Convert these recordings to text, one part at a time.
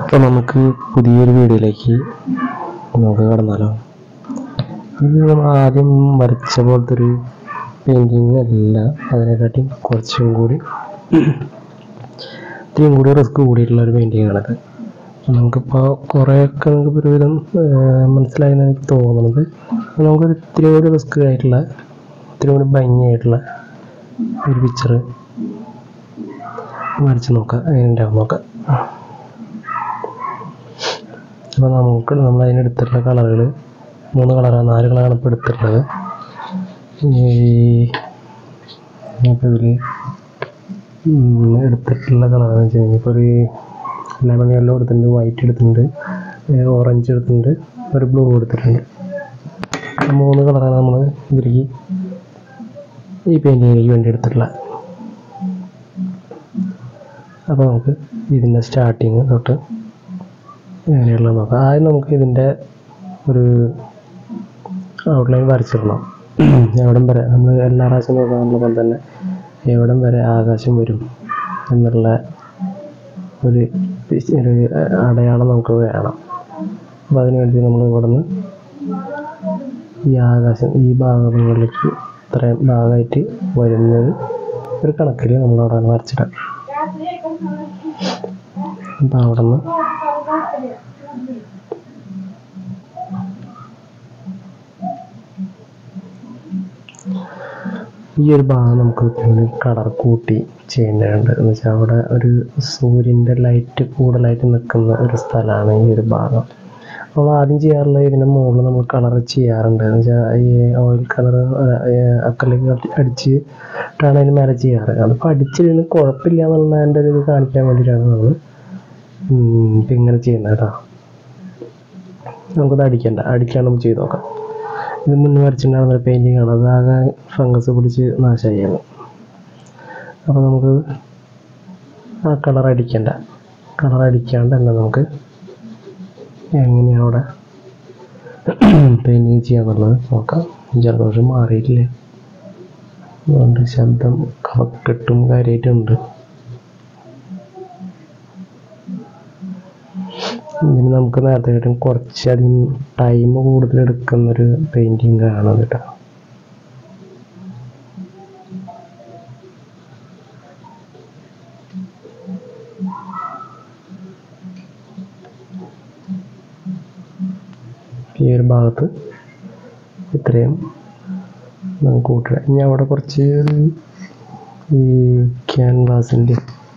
അപ്പോൾ നമുക്ക് പുതിയൊരു വീഡിയോയിലേക്ക് നമുക്ക് കടന്നാലോ ഇത് നമ്മൾ ആദ്യം വരച്ച പോലത്തെ ഒരു പെയിൻറ്റിങ് അല്ല അതിനെക്കാട്ടി കുറച്ചും കൂടി ഇത്തിരിയും കൂടി റിസ്ക് കൂടിയിട്ടുള്ള ഒരു പെയിൻറ്റിങ് ആണത് നമുക്കിപ്പോൾ കുറേയൊക്കെ നമുക്ക് ഒരുവിധം മനസ്സിലായെന്ന് എനിക്ക് തോന്നുന്നത് അപ്പോൾ നമുക്കൊരു ഇത്തിരി കൂടി റിസ്ക് ആയിട്ടുള്ള ഇത്തിരി കൂടി ഭംഗിയായിട്ടുള്ള ഒരു പിക്ചർ വരച്ച് നോക്കാം അതിനുണ്ടാവും നോക്കാം അപ്പോൾ നമുക്ക് നമ്മൾ അതിനെടുത്തിട്ടുള്ള കളറുകൾ മൂന്ന് കളറാണ് നാല് കളറാണ് ഇപ്പോൾ എടുത്തിട്ടുള്ളത് ഈ ഇപ്പോൾ ഇതിൽ എടുത്തിട്ടുള്ള കളറെന്ന് വെച്ച് കഴിഞ്ഞാൽ ഇപ്പോൾ ഒരു ലെമൺ യെല്ലോ എടുത്തിട്ടുണ്ട് വൈറ്റ് എടുത്തിട്ടുണ്ട് ഓറഞ്ച് എടുത്തിട്ടുണ്ട് ഒരു ബ്ലൂ എടുത്തിട്ടുണ്ട് ആ മൂന്ന് കളറാണ് നമ്മൾ ഇതിലേക്ക് ഈ പെയിൻറ്റിങ്ങിലേക്ക് വേണ്ടി എടുത്തിട്ടുള്ളത് അപ്പോൾ നമുക്ക് ഇതിൻ്റെ സ്റ്റാർട്ടിങ് തൊട്ട് എങ്ങനെയുള്ള നോക്കാം ആദ്യം നമുക്ക് ഇതിൻ്റെ ഒരു ഔട്ട്ലൈൻ വരച്ചിടണം എവിടം വരെ നമ്മൾ എല്ലാ പ്രാവശ്യം നോക്കാനുള്ള പോലെ തന്നെ എവിടം വരെ ആകാശം വരും എന്നുള്ള ഒരു പിച്ച് ഒരു അടയാളം നമുക്ക് വേണം അപ്പോൾ അതിന് വേണ്ടി നമ്മൾ ഇവിടെ നിന്ന് ഈ ആകാശം ഈ ഭാഗങ്ങളിലേക്ക് ഇത്രയും ഭാഗമായിട്ട് വരുന്നത് ഒരു കണക്കിൽ നമ്മൾ അവിടെ വരച്ചിടാം അപ്പോൾ അവിടെ നിന്ന് ഈ ഒരു ഭാഗം നമുക്ക് കളർ കൂട്ടി ചെയ്യേണ്ടതുണ്ട് എന്ന് വെച്ചാൽ അവിടെ ഒരു സൂര്യൻ്റെ ലൈറ്റ് കൂടുതലായിട്ട് നിൽക്കുന്ന ഒരു സ്ഥലമാണ് ഈ ഒരു ഭാഗം നമ്മൾ ആദ്യം ചെയ്യാറുള്ളത് ഇതിൻ്റെ മുകളിൽ നമ്മൾ കളർ ചെയ്യാറുണ്ട് എന്ന് വെച്ചാൽ ഈ ഓയിൽ കളർ അക്കലേക്ക് അടിച്ച് ഇട്ടാണ് അതിന് മേലെ ചെയ്യാറ് അതിപ്പോൾ അടിച്ചിരുന്ന് കുഴപ്പമില്ല എന്നുള്ള എൻ്റെ ഒരു ഇത് കാണിക്കാൻ വേണ്ടിയിട്ടാണ് നമ്മൾ ഇപ്പം ഇങ്ങനെ ചെയ്യുന്നത് കേട്ടോ നമുക്കത് അടിക്കണ്ട അടിക്കാൻ നമുക്ക് ചെയ്ത് നോക്കാം ഇത് മുന്നേ വരച്ചിട്ടുണ്ടായിരുന്ന ഒരു പെയിൻറ്റിങ് ആണ് അത് ആകെ ഫംഗസ് പിടിച്ച് നാശമായിരുന്നു അപ്പോൾ നമുക്ക് ആ കളർ അടിക്കണ്ട കളർ അടിക്കാണ്ട് തന്നെ നമുക്ക് എങ്ങനെയാണ് അവിടെ പെയിൻറ്റിങ് ചെയ്യാന്നുള്ളത് നോക്കാം ജലദോഷം മാറിയിട്ടില്ല അതുകൊണ്ട് ശബ്ദം കഫക്കെട്ടും കാര്യമായിട്ടുണ്ട് ഇതിന് നമുക്ക് നേരത്തെ കാട്ടും കുറച്ചധികം ടൈം കൂടുതൽ എടുക്കുന്നൊരു പെയിൻറ്റിങ് ആണ് കേട്ടോ ഈ ഒരു ഭാഗത്ത് ഇത്രയും നമുക്ക് കൂട്ടുക ഇനി അവിടെ കുറച്ച് ഈ ക്യാൻവാസിൻ്റെ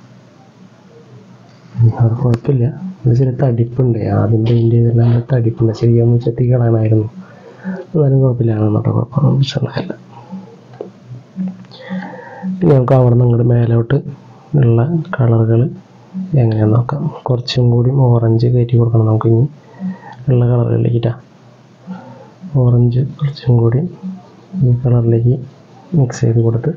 അത് കുഴപ്പമില്ല അത് ചെറിയ തടിപ്പുണ്ട് ആദ്യം പെയിൻറ്റ് ചെയ്തെല്ലാം തടിപ്പുണ്ട് ശരിയാന്ന് ചെത്തി കളയണമായിരുന്നു എന്നാലും കുഴപ്പമില്ല കേട്ടോ കുഴപ്പമൊന്നും പ്രശ്നമില്ല ഇനി നമുക്ക് അവിടെ നിന്ന് ഇങ്ങോട്ട് മേലോട്ട് ഉള്ള കളറുകൾ എങ്ങനെയാന്ന് നോക്കാം കുറച്ചും കൂടി ഓറഞ്ച് കയറ്റി കൊടുക്കണം നമുക്ക് ഇനി ഉള്ള കളറുകളിലേക്ക് ഇട്ടാ ഓറഞ്ച് കുറച്ചും കൂടി ഈ കളറിലേക്ക് മിക്സ് ചെയ്ത് കൊടുത്ത്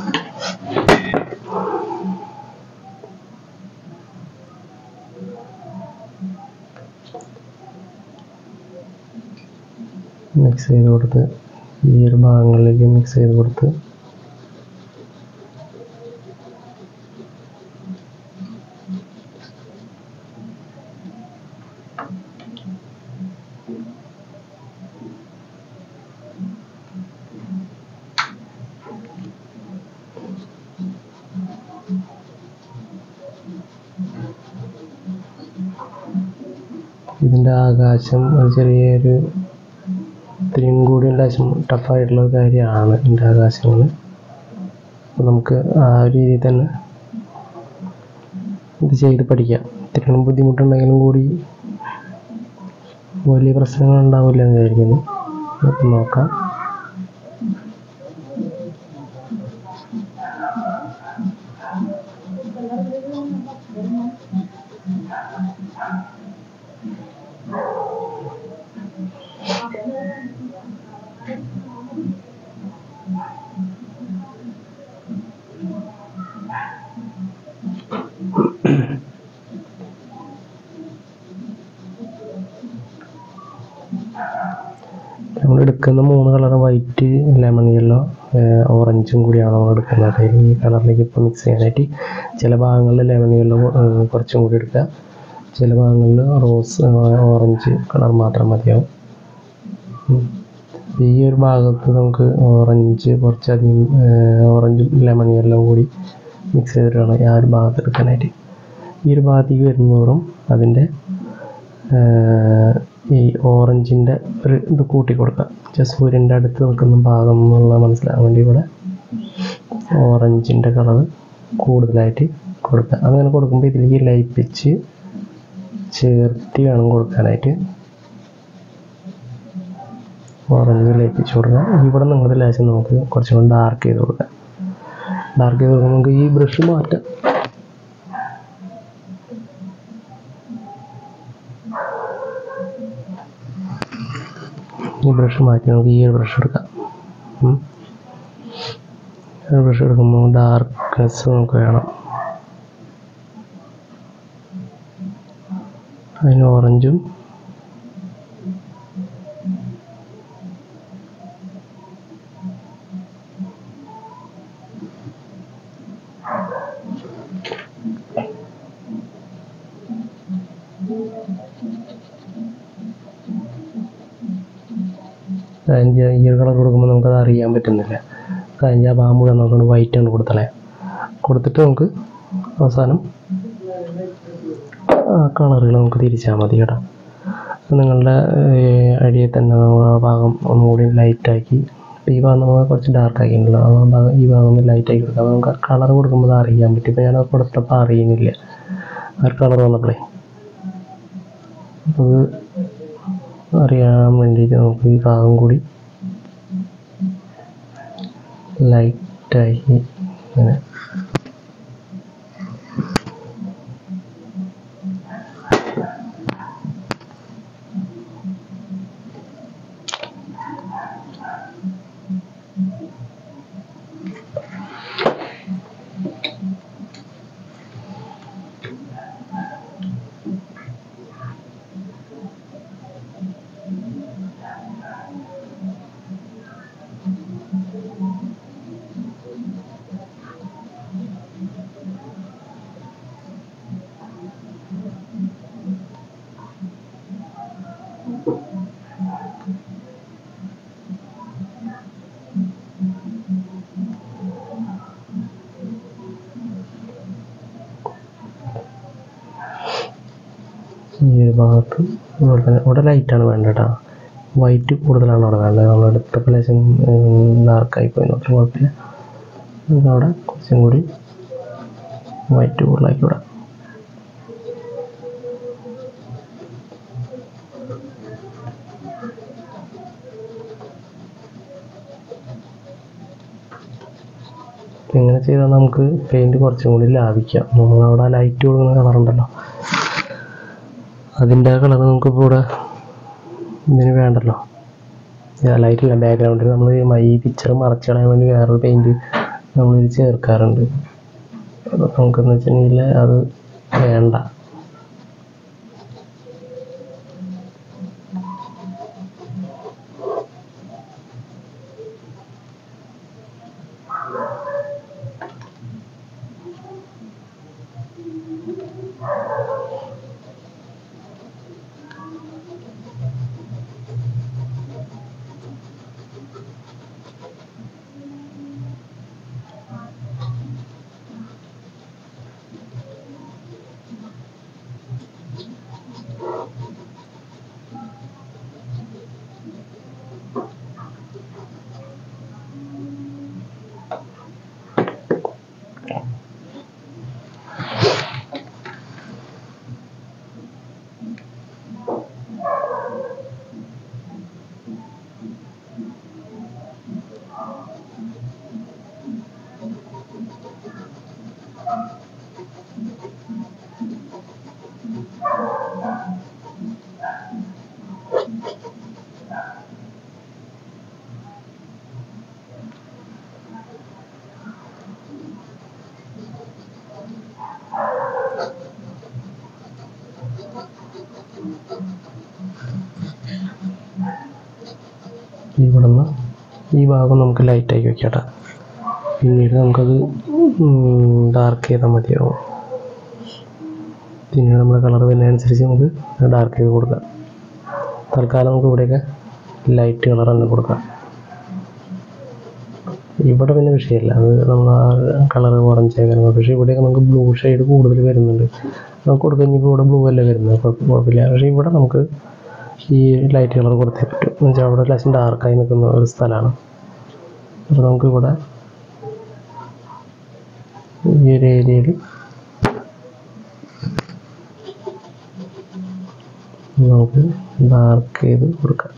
മിക്സ് ചെയ്ത് കൊടുത്ത് ഈ ഒരു ഭാഗങ്ങളിലേക്ക് മിക്സ് ചെയ്ത് കൊടുത്ത് ഇതിൻ്റെ ആകാശം ഒരു ചെറിയൊരു ഇത്രയും കൂടി ലേശം ടഫായിട്ടുള്ള ഒരു കാര്യമാണ് ഇതിൻ്റെ ആകാശങ്ങൾ അപ്പോൾ നമുക്ക് ആ ഒരു രീതിയിൽ തന്നെ ഇത് ചെയ്ത് പഠിക്കാം ഇത്രയും ബുദ്ധിമുട്ടുണ്ടെങ്കിലും കൂടി വലിയ പ്രശ്നങ്ങൾ ഉണ്ടാവില്ല എന്ന് വിചാരിക്കുന്നു നമുക്ക് നോക്കാം നമ്മൾ എടുക്കുന്ന മൂന്ന് കളർ വൈറ്റ് ലെമൺ യെല്ലോ ഓറഞ്ചും കൂടിയാണ് നമ്മൾ എടുക്കുന്നത് ഈ കളറിലേക്ക് ഇപ്പോൾ മിക്സ് ചെയ്യാനായിട്ട് ചില ഭാഗങ്ങളിൽ ലെമൺ യെല്ലോ കുറച്ചും കൂടി എടുക്കുക ചില ഭാഗങ്ങളിൽ റോസ് ഓറഞ്ച് കളർ മാത്രം മതിയാവും ഉം. ഈ ഒരു ഭാഗത്ത് നമുക്ക് ഓറഞ്ച് കുറച്ചധികം ഓറഞ്ചും ലെമൺ എല്ലാം കൂടി മിക്സ് ചെയ്തിട്ട് വേണം ആ ഒരു ഭാഗത്ത് എടുക്കാനായിട്ട് ഈ ഒരു ഭാഗത്തേക്ക് വരുന്നതോറും അതിൻ്റെ ഈ ഓറഞ്ചിൻ്റെ ഒരു ഇത് കൂട്ടി കൊടുക്കുക ജസ്റ്റ് സൂര്യൻ്റെ അടുത്ത് നിൽക്കുന്ന ഭാഗം എന്നുള്ള മനസ്സിലാകാൻ വേണ്ടി ഇവിടെ ഓറഞ്ചിൻ്റെ കളർ കൂടുതലായിട്ട് കൊടുക്കുക അങ്ങനെ കൊടുക്കുമ്പോൾ ഇതിലേക്ക് ലയിപ്പിച്ച് ചേർത്തി വേണം കൊടുക്കാനായിട്ട് ഓറഞ്ച് ലയിപ്പിച്ച് കൊടുക്കുക ഇവിടെ നിങ്ങളുടെ ലേശം നമുക്ക് കുറച്ചും കൂടി ഡാർക്ക് ചെയ്ത് കൊടുക്കാം ഡാർക്ക് ചെയ്ത് കൊടുക്കുമ്പോൾ നമുക്ക് ഈ ബ്രഷ് മാറ്റാം ഈ ബ്രഷ് മാറ്റി നമുക്ക് ഈ ഒരു ബ്രഷ് എടുക്കാം ഉം. ഈ ഒരു ബ്രഷ് എടുക്കുമ്പോൾ ഡാർക്ക്നെസ് നമുക്ക് വേണം അതിന് ഓറഞ്ചും അതിൻ്റെ ഈ ഒരു കളർ കൊടുക്കുമ്പോൾ നമുക്കത് അറിയാൻ പറ്റുന്നില്ല അതിൻ്റെ ആ ബാമ്പ് നമുക്ക് വൈറ്റ് ആണ് കൊടുത്തളേ കൊടുത്തിട്ട് നമുക്ക് അവസാനം ആ കളറുകൾ നമുക്ക് തിരിച്ചാൽ മതി കേട്ടോ അപ്പോൾ നിങ്ങളുടെ അടിയിൽ തന്നെ നമ്മൾ ആ ഭാഗം ഒന്നുകൂടി ലൈറ്റാക്കി ഈ ഭാഗം നമ്മൾ കുറച്ച് ഡാർക്ക് ആക്കിയിട്ടുണ്ടല്ലോ ആ ഭാഗം ഈ ഭാഗം ഒന്ന് ലൈറ്റ് ആക്കി കൊടുക്കാം അപ്പോൾ നമുക്ക് കളർ കൊടുക്കുമ്പോൾ അത് അറിയാൻ പറ്റും ഇപ്പോൾ ഞാനത് കൊടുത്തപ്പോൾ അറിയുന്നില്ല ആ ഒരു കളർ വന്നപ്പോഴേ അപ്പോൾ അത് അറിയാൻ വേണ്ടിയിട്ട് നമുക്ക് ഈ ഭാഗം കൂടി ലൈറ്റാക്കി ഇങ്ങനെ ഈ ഒരു ഭാഗത്ത് അതുപോലെ തന്നെ ഇവിടെ ലൈറ്റാണ് വേണ്ടത് കേട്ടോ വൈറ്റ് കൂടുതലാണ് അവിടെ വേണ്ടത് നമ്മൾ എടുത്തപ്പോൾ ലേശം ഡാർക്കായി പോയി നോക്കി കുഴപ്പമില്ല നമുക്ക് അവിടെ കുറച്ചും കൂടി വൈറ്റ് കൂടുതലാക്കി വിടാം ഇങ്ങനെ ചെയ്താൽ നമുക്ക് പെയിൻറ് കുറച്ചും കൂടി ലാഭിക്കാം നമ്മളവിടെ ലൈറ്റ് കൊടുക്കുന്ന കളറുണ്ടല്ലോ അതിൻ്റെ ആ കളർ നമുക്കിപ്പോൾ ഇവിടെ ഇതിന് വേണ്ടല്ലോ ലൈറ്റ് ഇല്ല ബാക്ക്ഗ്രൗണ്ടിൽ നമ്മൾ ഈ പിക്ചർ മറച്ചു കളയാൻ വേണ്ടി വേറൊരു പെയിൻറ് നമ്മൾ ഇത് ചേർക്കാറുണ്ട് അപ്പോൾ നമുക്കെന്ന് വെച്ചിട്ടുണ്ടെങ്കിൽ അത് വേണ്ട ഇവിടുന്ന് ഈ ഭാഗം നമുക്ക് ലൈറ്റാക്കി വെക്കട്ടെ പിന്നീട് നമുക്കത് ഡാർക്ക് ചെയ്താൽ മതിയാവും പിന്നീട് നമ്മുടെ കളർ വരുന്നതനുസരിച്ച് നമുക്ക് ഡാർക്ക് ചെയ്ത് കൊടുക്കാം തൽക്കാലം നമുക്ക് ഇവിടെയൊക്കെ ലൈറ്റ് കളർ തന്നെ കൊടുക്കാം ഇവിടെ പിന്നെ വിഷയമില്ല അത് നമ്മൾ ആ കളർ ഓറഞ്ച് ആയിരുന്നു പക്ഷേ ഇവിടെയൊക്കെ നമുക്ക് ബ്ലൂ ഷെയ്ഡ് കൂടുതൽ വരുന്നുണ്ട് നമുക്ക് കൊടുക്കുക ഇനിയിപ്പോൾ ഇവിടെ ബ്ലൂ അല്ലേ വരുന്നത് അപ്പോൾ കുഴപ്പമില്ല പക്ഷേ ഇവിടെ നമുക്ക് ഈ ലൈറ്റ് കളർ കൊടുത്തേ പറ്റും എന്ന് വെച്ചാൽ അവിടെ ലേശം ഡാർക്കായി നിൽക്കുന്ന ഒരു സ്ഥലമാണ് അപ്പോൾ നമുക്ക് ഇവിടെ ഈ ഒരു ഏരിയയിൽ നമുക്ക് ഡാർക്ക് ചെയ്ത് കൊടുക്കാം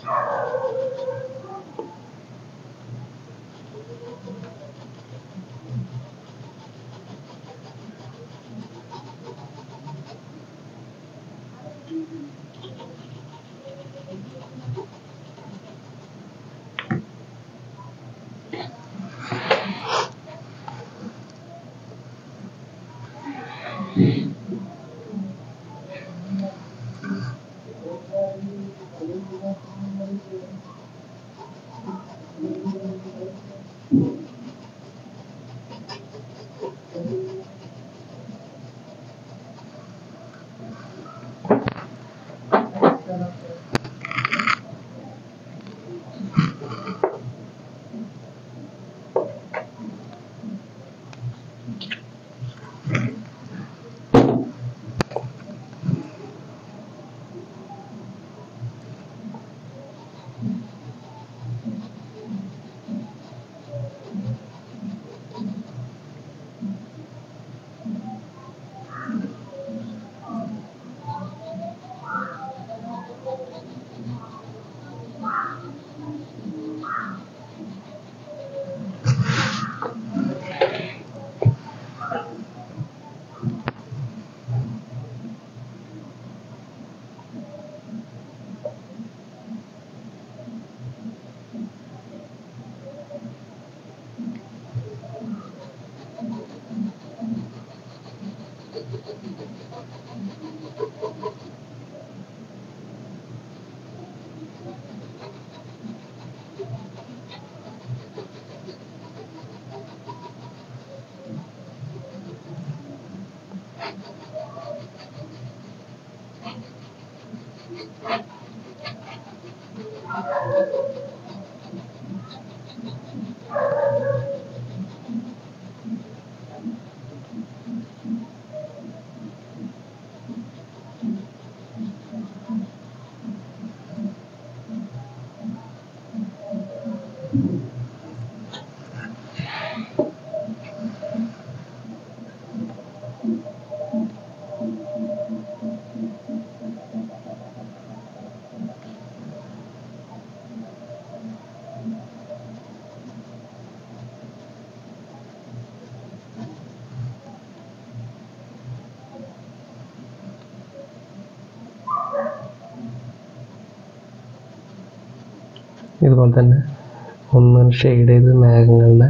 ഇതുപോലെ തന്നെ ഒന്ന് ഷെയ്ഡ് ചെയ്ത് മേഘങ്ങളുടെ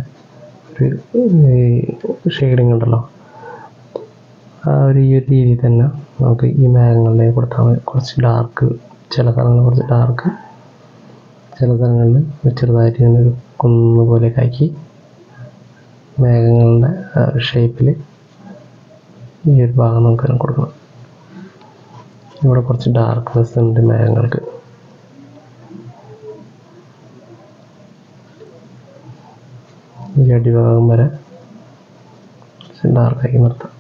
ഒരു ഷെയ്ഡിങ് ഉണ്ടല്ലോ ആ ഒരു ഈ ഒരു രീതിയിൽ തന്നെ നമുക്ക് ഈ മേഘങ്ങളിലെ കൊടുത്താൽ മതി കുറച്ച് ഡാർക്ക് ചില സ്ഥലങ്ങളിൽ കുറച്ച് ഡാർക്ക് ചില സ്ഥലങ്ങളിൽ ഒരു ചെറുതായിട്ട് ഇങ്ങനെ ഒരു കുന്ന് പോലെയൊക്കെ ആക്കി മേഘങ്ങളുടെ ഷേപ്പിൽ ഈ ഒരു ഭാഗം നമുക്ക് തന്നെ കൊടുക്കണം ഇവിടെ കുറച്ച് ഡാർക്ക്നെസ് ഉണ്ട് മേഘങ്ങൾക്ക് ഈ അടിഭാഗം വരെ ഡാർക്കാക്കി നിർത്താം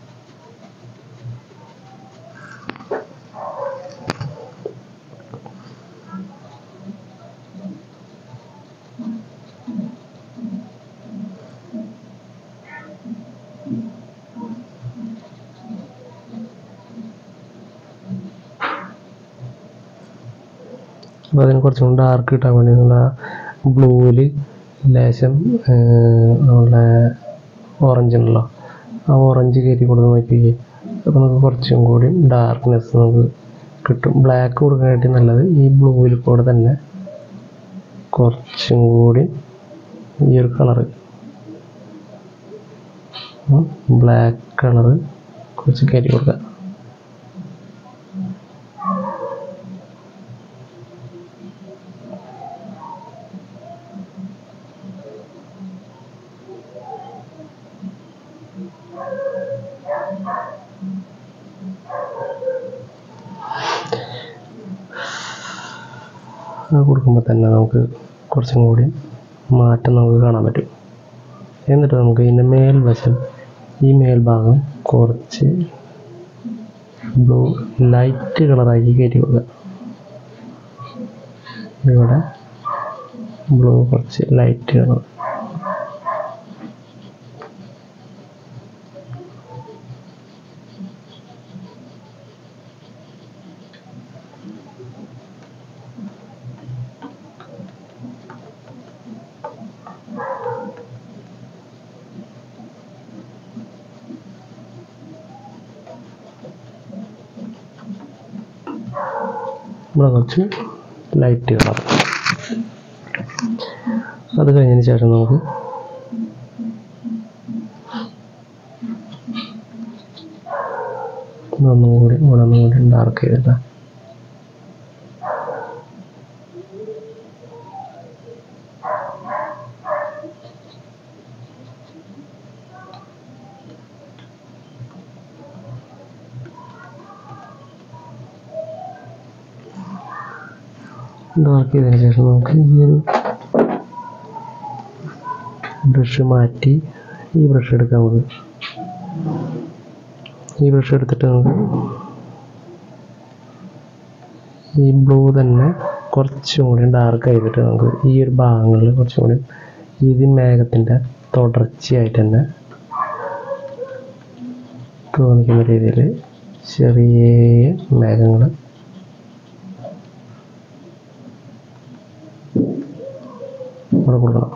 അപ്പോൾ അതിന് കുറച്ചും കൂടി ഡാർക്ക് കിട്ടാൻ വേണ്ടി നമ്മൾ ബ്ലൂവിൽ ലേശം നമ്മളെ ഓറഞ്ച് ഉണ്ടല്ലോ ആ ഓറഞ്ച് കയറ്റി കൊടുത്ത് നോക്കിയേ അപ്പോൾ നമുക്ക് കുറച്ചും കൂടി ഡാർക്ക്നെസ് നമുക്ക് കിട്ടും ബ്ലാക്ക് കൊടുക്കാനായിട്ട് നല്ലത് ഈ ബ്ലൂവിൽ കൂടെ തന്നെ കുറച്ചും കൂടി ഈ ഒരു കളറ് ബ്ലാക്ക് കളറ് കുറച്ച് കയറ്റി കൊടുക്കുക അത് കൊടുക്കുമ്പോൾ തന്നെ നമുക്ക് കുറച്ചും കൂടി മാറ്റം നമുക്ക് കാണാൻ പറ്റും എന്നിട്ട് നമുക്ക് ഇതിൻ്റെ മേൽവശം ഈ മേൽഭാഗം കുറച്ച് ബ്ലൂ ലൈറ്റ് കളറാക്കി കയറ്റി കൊടുക്കുക ഇവിടെ ബ്ലൂ കുറച്ച് ലൈറ്റ് കളർ ഇവിടെ കുറച്ച് ലൈറ്റ് കളർ അത് കഴിഞ്ഞതിന് ശേഷം നമുക്ക് ഒന്നും കൂടി ഇവിടെ ഒന്നും കൂടി ഡാർക്ക് ചെയ്തിട്ട് ഡാർക്ക് ചെയ്തതിന് ശേഷം നമുക്ക് ഈ ഒരു ബ്രഷ് മാറ്റി ഈ ബ്രഷ് എടുക്കാം നമുക്ക് ഈ ബ്രഷ് എടുത്തിട്ട് നമുക്ക് ഈ ബ്ലൂ തന്നെ കുറച്ചും കൂടി ഡാർക്ക് ചെയ്തിട്ട് നമുക്ക് ഈ ഒരു ഭാഗങ്ങളിൽ കുറച്ചും കൂടി ഇത് മേഘത്തിൻ്റെ തുടർച്ചയായിട്ട് തന്നെ തോന്നിക്കുന്ന രീതിയിൽ ചെറിയ മേഘങ്ങൾ ഇവിടെ കൊടുക്കണം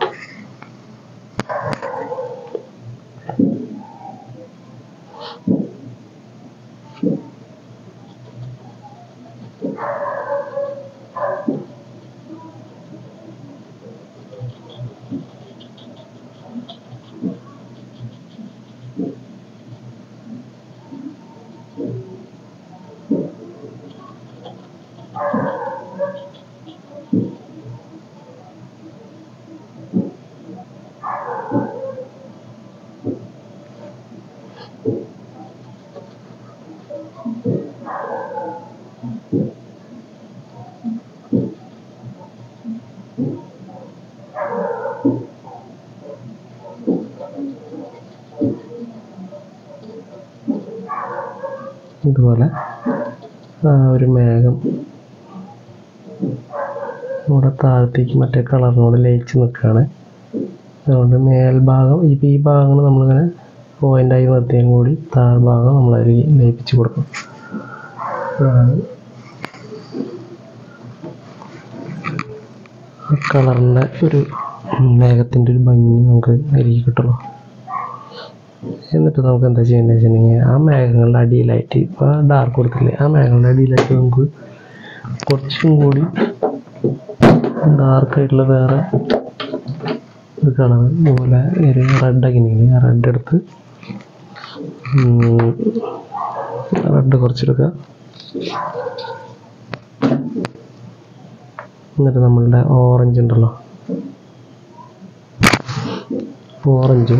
ഇതുപോലെ ആ ഒരു മേഘം ഇവിടെ താഴത്തേക്ക് മറ്റേ കളറിനോട് ലയിച്ച് നിൽക്കുകയാണ് അതുകൊണ്ട് മേൽഭാഗം ഇപ്പം ഈ ഭാഗങ്ങൾ നമ്മളിങ്ങനെ പോയിൻ്റായി നിർത്തിയും കൂടി താഴ്ഭാഗം നമ്മളതിൽ ലയിപ്പിച്ച് കൊടുക്കും അതാണ് കളറിൻ്റെ ഒരു മേഘത്തിൻ്റെ ഒരു ഭംഗി നമുക്ക് അതിലേക്ക് കിട്ടുള്ളൂ എന്നിട്ട് നമുക്ക് എന്താ ചെയ്യേണ്ടത് വെച്ചിട്ടുണ്ടെങ്കിൽ ആ മേഘങ്ങളുടെ അടിയിലായിട്ട് ഇപ്പോൾ ഡാർക്ക് കൊടുത്തില്ലേ ആ മേഘങ്ങളുടെ അടിയിലായിട്ട് നമുക്ക് കുറച്ചും കൂടി ഡാർക്കായിട്ടുള്ള വേറെ ഒരു കളർ ഇതുപോലെ ഒരു റെഡ് ഒക്കെ ഉണ്ടെങ്കിൽ ആ റെഡ് എടുത്ത് റെഡ് കുറച്ചെടുക്കുക എന്നിട്ട് നമ്മളുടെ ഓറഞ്ച് ഉണ്ടല്ലോ ഓറഞ്ചും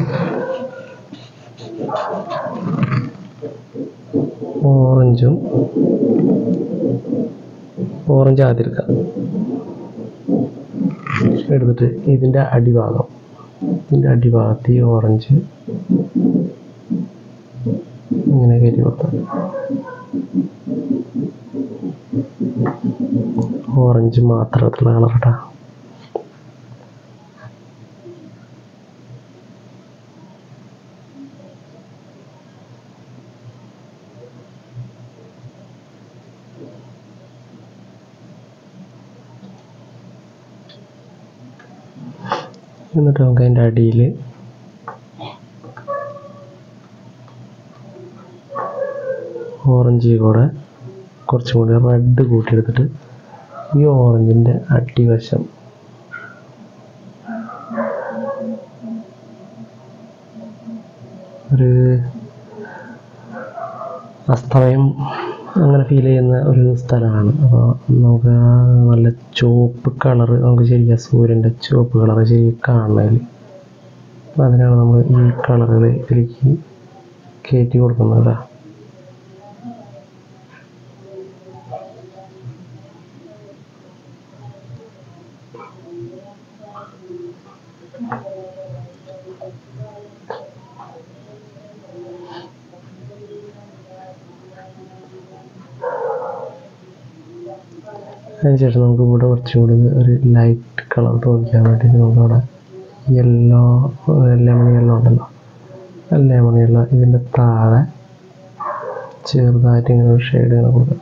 ഓറഞ്ചും ഓറഞ്ച് ആദ്യം എടുക്കുക എടുത്തിട്ട് ഇതിൻ്റെ അടിഭാഗം ഇതിൻ്റെ അടിഭാഗത്ത് ഈ ഓറഞ്ച് ഇങ്ങനെ കയറ്റി കൊടുത്താൽ ഓറഞ്ച് മാത്രമുള്ള കളർ കേട്ടോ എന്നിട്ട് നമുക്ക് അതിൻ്റെ അടിയിൽ ഓറഞ്ച് കൂടെ കുറച്ചും കൂടി റെഡ് കൂട്ടിയെടുത്തിട്ട് ഈ ഓറഞ്ചിൻ്റെ അടിവശം ഒരു അസ്തമയം അങ്ങനെ ഫീൽ ചെയ്യുന്ന ഒരു സ്ഥലമാണ് അപ്പോൾ നമുക്ക് ആ നല്ല ചുവപ്പ് കളറ് നമുക്ക് ശരിക്കും സൂര്യൻ്റെ ചുവപ്പ് കളറ് ശരിക്കും കാണുന്നതിൽ അപ്പോൾ അതിനാണ് നമ്മൾ ഈ കളറുകൾ ഇതിലേക്ക് കയറ്റി കൊടുക്കുന്നത് കേട്ടോ അതിനുശേഷം നമുക്ക് ഇവിടെ കുറച്ചുകൂടി ഒരു ലൈറ്റ് കളർ തോന്നിക്കാൻ വേണ്ടിയിട്ട് നമുക്കവിടെ യെല്ലോ ലെമൺ യെല്ലോ ഉണ്ടല്ലോ ആ ലെമൺ യെല്ലോ ഇതിൻ്റെ താഴെ ചെറുതായിട്ട് ഇങ്ങനെ ഒരു ഷെയ്ഡ് ഇങ്ങനെ കൊടുക്കുക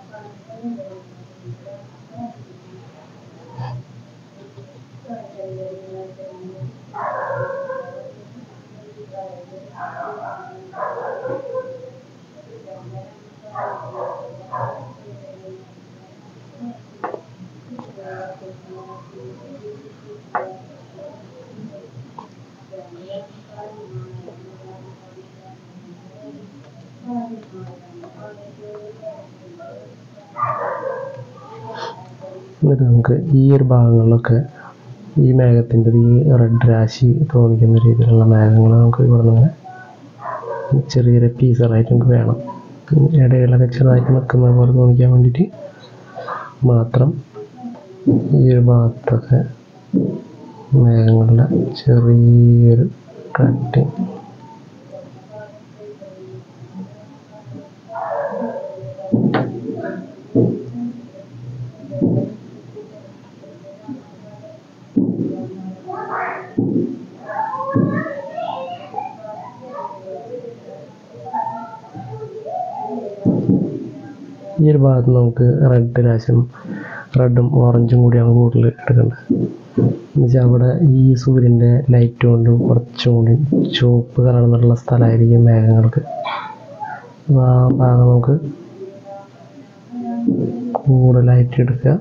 എന്നിട്ട് നമുക്ക് ഈ ഒരു ഭാഗങ്ങളിലൊക്കെ ഈ മേഘത്തിൻ്റെ ഈ റെഡ് രാശി തോന്നിക്കുന്ന രീതിയിലുള്ള മേഘങ്ങൾ നമുക്ക് ഇവിടെ നിന്ന് ചെറിയ ചെറിയ പീസുകളായിട്ട് നമുക്ക് വേണം ഇടയിലൊക്കെ ചെറുതായിട്ട് നിൽക്കുന്ന പോലെ തോന്നിക്കാൻ വേണ്ടിയിട്ട് മാത്രം ഈ ഒരു ഭാഗത്തൊക്കെ മേഘങ്ങളുടെ ചെറിയൊരു കട്ടിങ് ഈ ഒരു ഭാഗത്ത് നമുക്ക് റെഡ് രാശം റെഡും ഓറഞ്ചും കൂടിയാണ് കൂടുതൽ എടുക്കേണ്ടത് എന്നുവെച്ചാൽ അവിടെ ഈ സൂര്യൻ്റെ ലൈറ്റ് കൊണ്ടും കുറച്ചും കൂടി ചുവപ്പ് കലർന്നിട്ടുള്ള സ്ഥലമായിരിക്കും മേഘങ്ങൾക്ക് അപ്പോൾ ആ ഭാഗം നമുക്ക് കൂടുതലായിട്ട് എടുക്കുക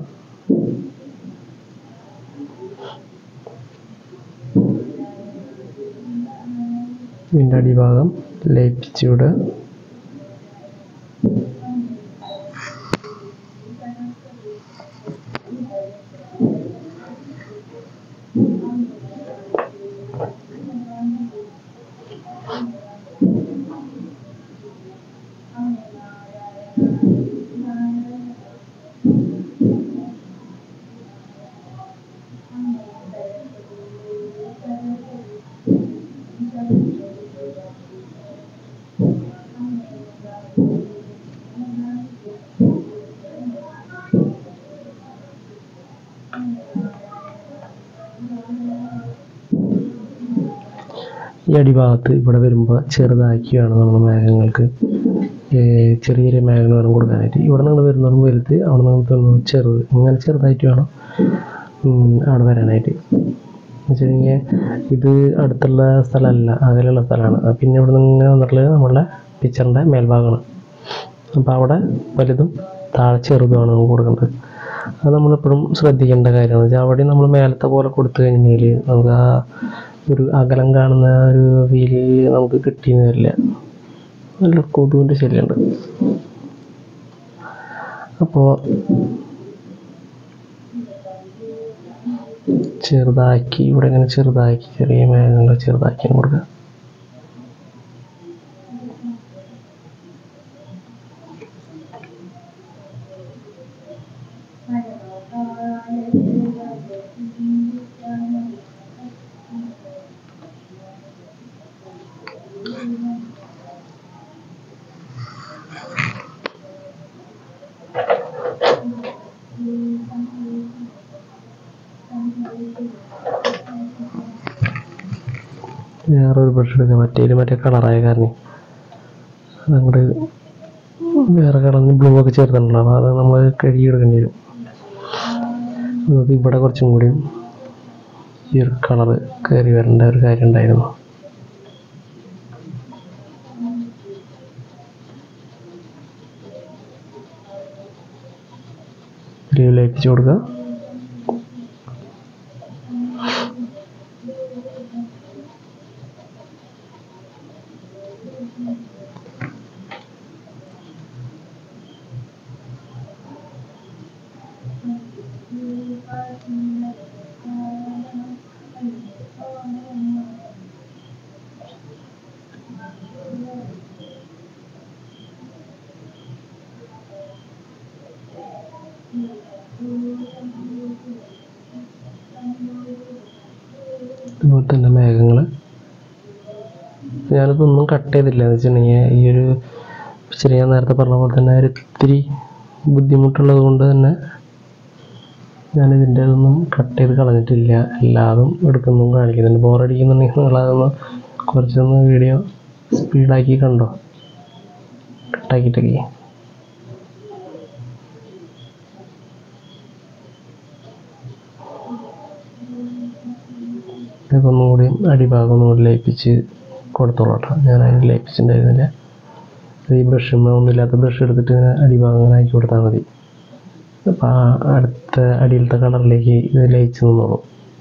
ഇതിൻ്റെ അടിഭാഗം ലയിപ്പിച്ച് വിടുക ഈ അടിഭാഗത്ത് ഇവിടെ വരുമ്പോൾ ചെറുതാക്കി വേണം നമ്മൾ മേഘങ്ങൾക്ക് ഏർ ചെറിയ ചെറിയ മേഘങ്ങൾ വേണം കൊടുക്കാനായിട്ട് ഇവിടെ നിങ്ങൾ വരുന്നതും വലുത് അവിടെ നിങ്ങൾ തരുന്നത് ചെറുത് ഇങ്ങനെ ചെറുതായിട്ട് വേണം ഉം, അവിടെ വരാനായിട്ട് എന്ന് വെച്ചിട്ടുണ്ടെങ്കിൽ ഇത് അടുത്തുള്ള സ്ഥലമല്ല അകലെയുള്ള സ്ഥലമാണ് അത് പിന്നെ ഇവിടെ നിന്ന് ഇങ്ങനെ വന്നിട്ടുള്ളത് നമ്മളുടെ പിക്ചറിൻ്റെ മേൽഭാഗമാണ് അപ്പോൾ അവിടെ വലുതും താഴെ ചെറുതുമാണ് നമ്മൾ കൊടുക്കേണ്ടത് അത് നമ്മളെപ്പോഴും ശ്രദ്ധിക്കേണ്ട കാര്യമാണ് വെച്ചാൽ അവിടെ നമ്മൾ മേലത്തെ പോലെ കൊടുത്തു കഴിഞ്ഞാൽ നമുക്ക് ആ ഒരു അകലം കാണുന്ന ഒരു ഫീല് നമുക്ക് കിട്ടിയെന്ന് വരില്ല നല്ല കൊതുവിൻ്റെ ശല്യമുണ്ട് അപ്പോൾ ചെറുതാക്കി ഇവിടെ ഇങ്ങനെ ചെറുതാക്കി ചെറിയ മേഘങ്ങൾ ചെറുതാക്കി കൊടുക്കുക വേറൊരു ബ്രഷ് എടുക്കുക മറ്റേതിൽ മറ്റേ കളറായ കാരണം അതങ്ങോട്ട് വേറെ കളറിന് ബ്ലൂ ഒക്കെ ചേർത്തിട്ടുണ്ടല്ലോ അപ്പോൾ അത് നമ്മൾ കഴുകി എടുക്കേണ്ടി വരും നമുക്ക് ഇവിടെ കുറച്ചും കൂടി ഈ ഒരു കളറ് കയറി വരേണ്ട ഒരു കാര്യം ഉണ്ടായിരുന്നു ഒരു ലയിപ്പിച്ച് കൊടുക്കുക അതുപോലെ തന്നെ മേഘങ്ങൾ ഞാനിതൊന്നും കട്ട് ചെയ്തില്ല എന്ന് വെച്ചിട്ടുണ്ടെങ്കിൽ ഈ ഒരു ഇച്ചിരി ഞാൻ നേരത്തെ പറഞ്ഞ പോലെ തന്നെ ഒരു ഇത്തിരി ബുദ്ധിമുട്ടുള്ളത് കൊണ്ട് തന്നെ ഞാൻ ഇതിൻ്റെ ഒന്നും കട്ട് ചെയ്ത് കളഞ്ഞിട്ടില്ല എല്ലാതും എടുക്കുന്നതും കാണിക്കുന്നുണ്ട് ബോറടിക്കുന്നുണ്ടെങ്കിൽ നിങ്ങളതൊന്ന് കുറച്ചൊന്ന് വീഡിയോ സ്പീഡാക്കി കണ്ടോ കട്ടാക്കിയിട്ടൊക്കെ ഇതൊക്കെ ഒന്നും കൂടി അടിഭാഗം ഒന്നും കൂടി ലയിപ്പിച്ച് കൊടുത്തോളാം കേട്ടോ ഞാൻ അതിന് ലയിപ്പിച്ചിട്ടുണ്ടായിരുന്നില്ല ഈ ബ്രഷ് ഒന്നുമില്ലാത്ത ബ്രഷ് എടുത്തിട്ട് ഇങ്ങനെ അടിഭാഗം ഇങ്ങനെ ആക്കി കൊടുത്താൽ മതി അപ്പോൾ ആ അടുത്ത അടിയിലത്തെ കളറിലേക്ക് ഇത് ലയിച്ച് നിന്നോളും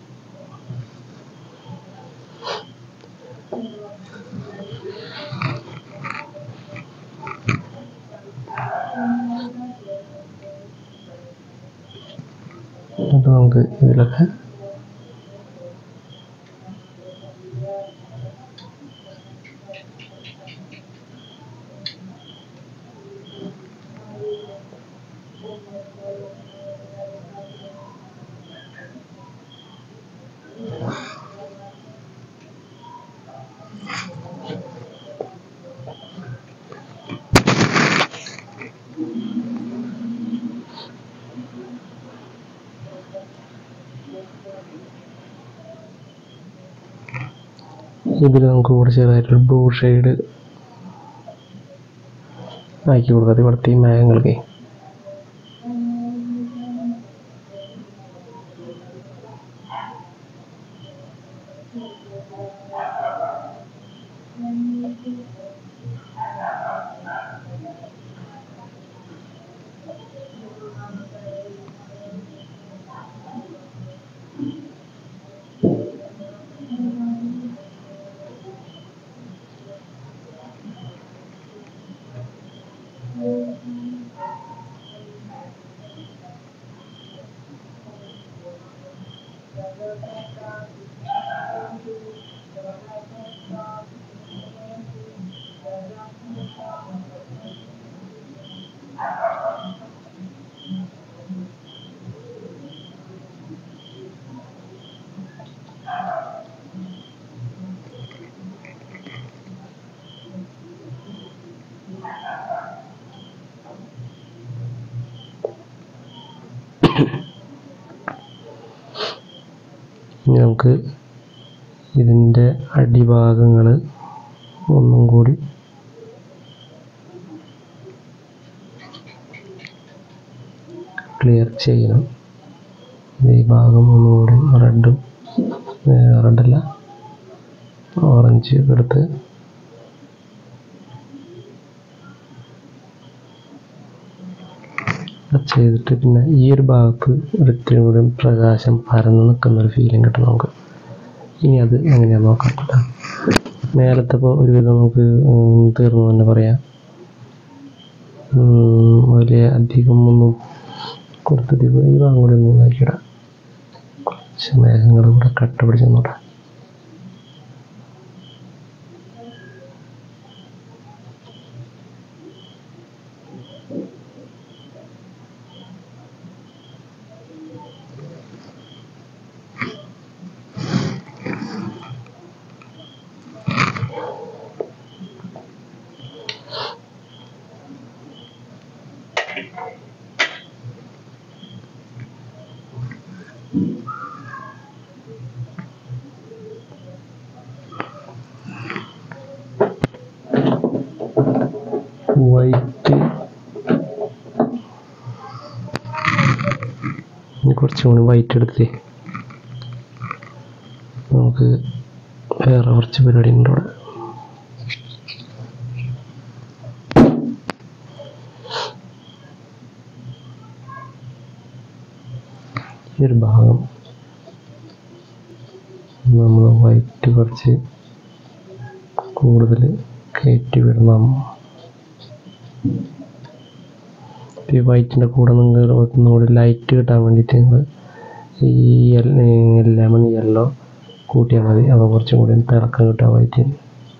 എന്നിട്ട് നമുക്ക് ഇതിലൊക്കെ ഇതിൽ നമുക്ക് കൂടെ ചെറുതായിട്ടൊരു ബ്ലൂ ഷെയ്ഡ് ആക്കി കൊടുക്കാതെ ഇവിടുത്തെ ഈ മേഘങ്ങൾക്ക് ഇനി നമുക്ക് ഇതിൻ്റെ അടിഭാഗങ്ങൾ ഒന്നും കൂടി ക്ലിയർ ചെയ്യണം ഈ ഭാഗം ഒന്നുകൂടി റെഡും റെഡല്ല ഓറഞ്ച് ഒക്കെ എടുത്ത് അത് ചെയ്തിട്ട് പിന്നെ ഈ ഒരു ഭാഗത്ത് ഒരിത്തിരി കൂടി പ്രകാശം പരന്ന് നിൽക്കുന്ന ഒരു ഫീലിംഗ് കിട്ടും നമുക്ക് ഇനി അത് എങ്ങനെയാണെന്ന് നോക്കാം കേട്ടോ മേലത്തെ ഇപ്പോൾ ഒരുവിധം നമുക്ക് ഉം, തീർന്നു തന്നെ പറയാം ഉം, വലിയ അധികം ഒന്നും കൊടുത്തിട്ട് ഇപ്പോൾ ഈ ഭാഗം കൂടി ഒന്ന് ഇതാക്കിയിടാം കുറച്ച് മേഘങ്ങൾ കൂടെ കട്ട പിടിച്ച് നോട്ടാം വൈറ്റ് ഇനി കുറച്ചും കൂടി വൈറ്റ് എടുത്ത് നമുക്ക് വേറെ കുറച്ച് പരിപാടി ഉണ്ട് ഇവിടെ ഈ ഒരു ഭാഗം നമ്മൾ വൈറ്റ് കുറച്ച് കൂടുതൽ കയറ്റി വിടണം ഈ വൈറ്റിൻ്റെ കൂടെ നിങ്ങൾ ഒന്നുകൂടി ലൈറ്റ് കിട്ടാൻ വേണ്ടിയിട്ട് നിങ്ങൾ ഈ ലെമൺ യെല്ലോ കൂട്ടിയാൽ മതി അപ്പോൾ കുറച്ചും കൂടി തിളക്കം കിട്ടാൻ വൈറ്റിന്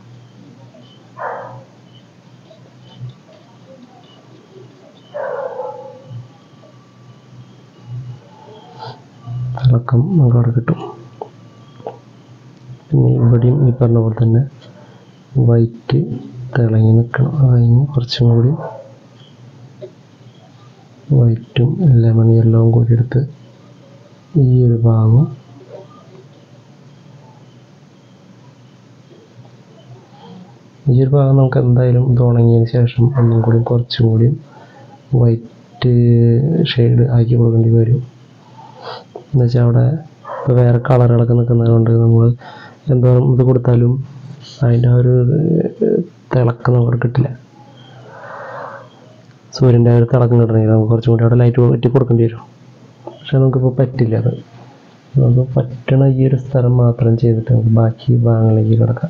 തിളക്കം നമുക്ക് അവിടെ കിട്ടും പിന്നെ ഇവിടെയും ഈ പറഞ്ഞ പോലെ തന്നെ വൈറ്റ് തിളങ്ങി നിൽക്കണം അതിന് കുറച്ചും കൂടി വൈറ്റും ലെമൺ യെല്ലോവും കൂടി എടുത്ത് ഈ ഒരു ഭാഗം ഈ ഒരു ഭാഗം നമുക്ക് എന്തായാലും ഇത് ഉണങ്ങിയതിന് ശേഷം ഒന്നും കൂടി കുറച്ചും കൂടി വൈറ്റ് ഷെയ്ഡ് ആക്കി കൊടുക്കേണ്ടി വരും എന്നുവെച്ചാൽ അവിടെ ഇപ്പോൾ വേറെ കളറുകളൊക്കെ നിൽക്കുന്നത് കൊണ്ട് നമ്മൾ എന്തോരം ഇത് കൊടുത്താലും അതിൻ്റെ ആ ഒരു തിളക്കം നമുക്ക് കിട്ടില്ല സൂര്യൻ്റെ ആ ഒരു തിളക്കം കിട്ടണമെങ്കിൽ നമുക്ക് കുറച്ചും കൂടി അവിടെ ലൈറ്റ് വെട്ടി കൊടുക്കേണ്ടി വരും പക്ഷെ നമുക്കിപ്പോൾ പറ്റില്ല അത് നമുക്ക് പറ്റണ ഈ ഒരു സ്ഥലം മാത്രം ചെയ്തിട്ട് നമുക്ക് ബാക്കി ഭാഗങ്ങളിലേക്ക് കിടക്കാം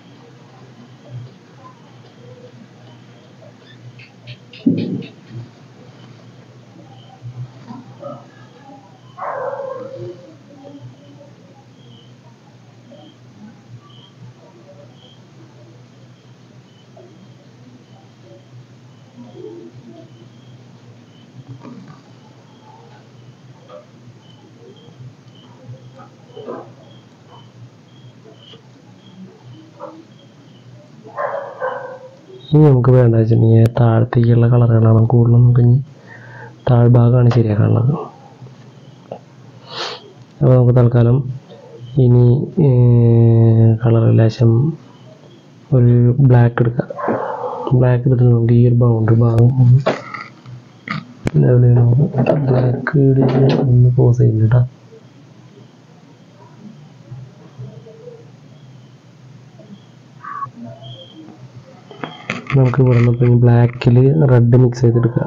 ഇനി നമുക്ക് വേണ്ട വെച്ചിട്ടുണ്ടെങ്കിൽ താഴത്തേക്കുള്ള കളറുകളാണ് കൂടുതലും നമുക്ക് ഇനി താഴ്ഭാഗമാണ് ശരിയാക്കാനുള്ളത് അപ്പോൾ നമുക്ക് തൽക്കാലം ഇനി കളർ ലേശം ഒരു ബ്ലാക്ക് എടുക്കാം ബ്ലാക്ക് എടുത്തിട്ട് നമുക്ക് ഈ ഒരു ബൗണ്ടറി ഭാഗം ഒന്ന് ലെവൽ ചെയ്യണം ബ്ലാക്ക് ഒന്ന് പോസ് ചെയ്യുന്നുണ്ട് കേട്ടോ നമുക്ക് ഇവിടെ നിന്ന് ഇപ്പോൾ ബ്ലാക്കിൽ റെഡ് മിക്സ് ചെയ്തെടുക്കാം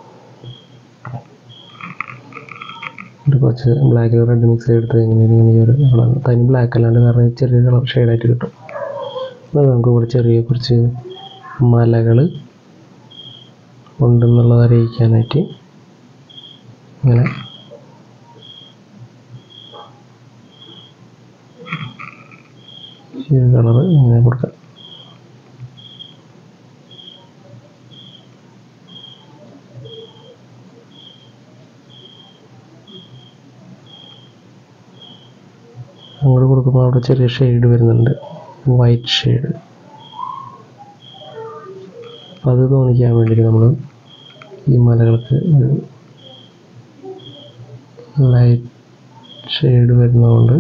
ഒരു കുറച്ച് ബ്ലാക്കിൽ റെഡ് മിക്സ് ചെയ്തെടുത്ത് ഇങ്ങനെ ഇങ്ങനെ ഈ ഒരു കളർ തനി ബ്ലാക്ക് അല്ലാണ്ട് വേറെ ചെറിയ കളർ ഷെയ്ഡായിട്ട് കിട്ടും അത് നമുക്ക് ഇവിടെ ചെറിയ കുറച്ച് മലകൾ ഉണ്ടെന്നുള്ളത് അറിയിക്കാനായിട്ട് ഇങ്ങനെ ഈ കളർ ഇങ്ങനെ കൊടുക്കാം അങ്ങോട്ട് കൊടുക്കുമ്പോൾ അവിടെ ചെറിയ ഷെയ്ഡ് വരുന്നുണ്ട് വൈറ്റ് ഷെയ്ഡ് അപ്പം അത് തോന്നിക്കാൻ വേണ്ടിയിട്ട് നമ്മൾ ഈ മലകൾക്ക് ഒരു ലൈറ്റ് ഷെയ്ഡ് വരുന്നതുകൊണ്ട്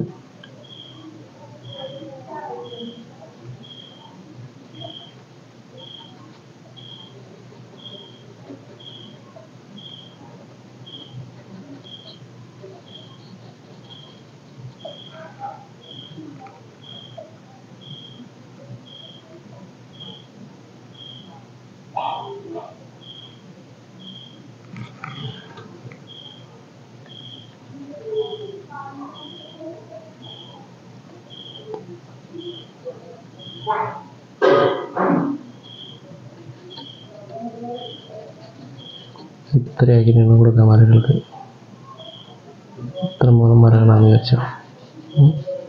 ഇത്രയാക്കിയിട്ടാണ് കൊടുക്കുക മലകൾക്ക് ഇത്ര മൂന്ന് മരങ്ങളാണെന്ന് വിചാരിച്ചോ ഉം.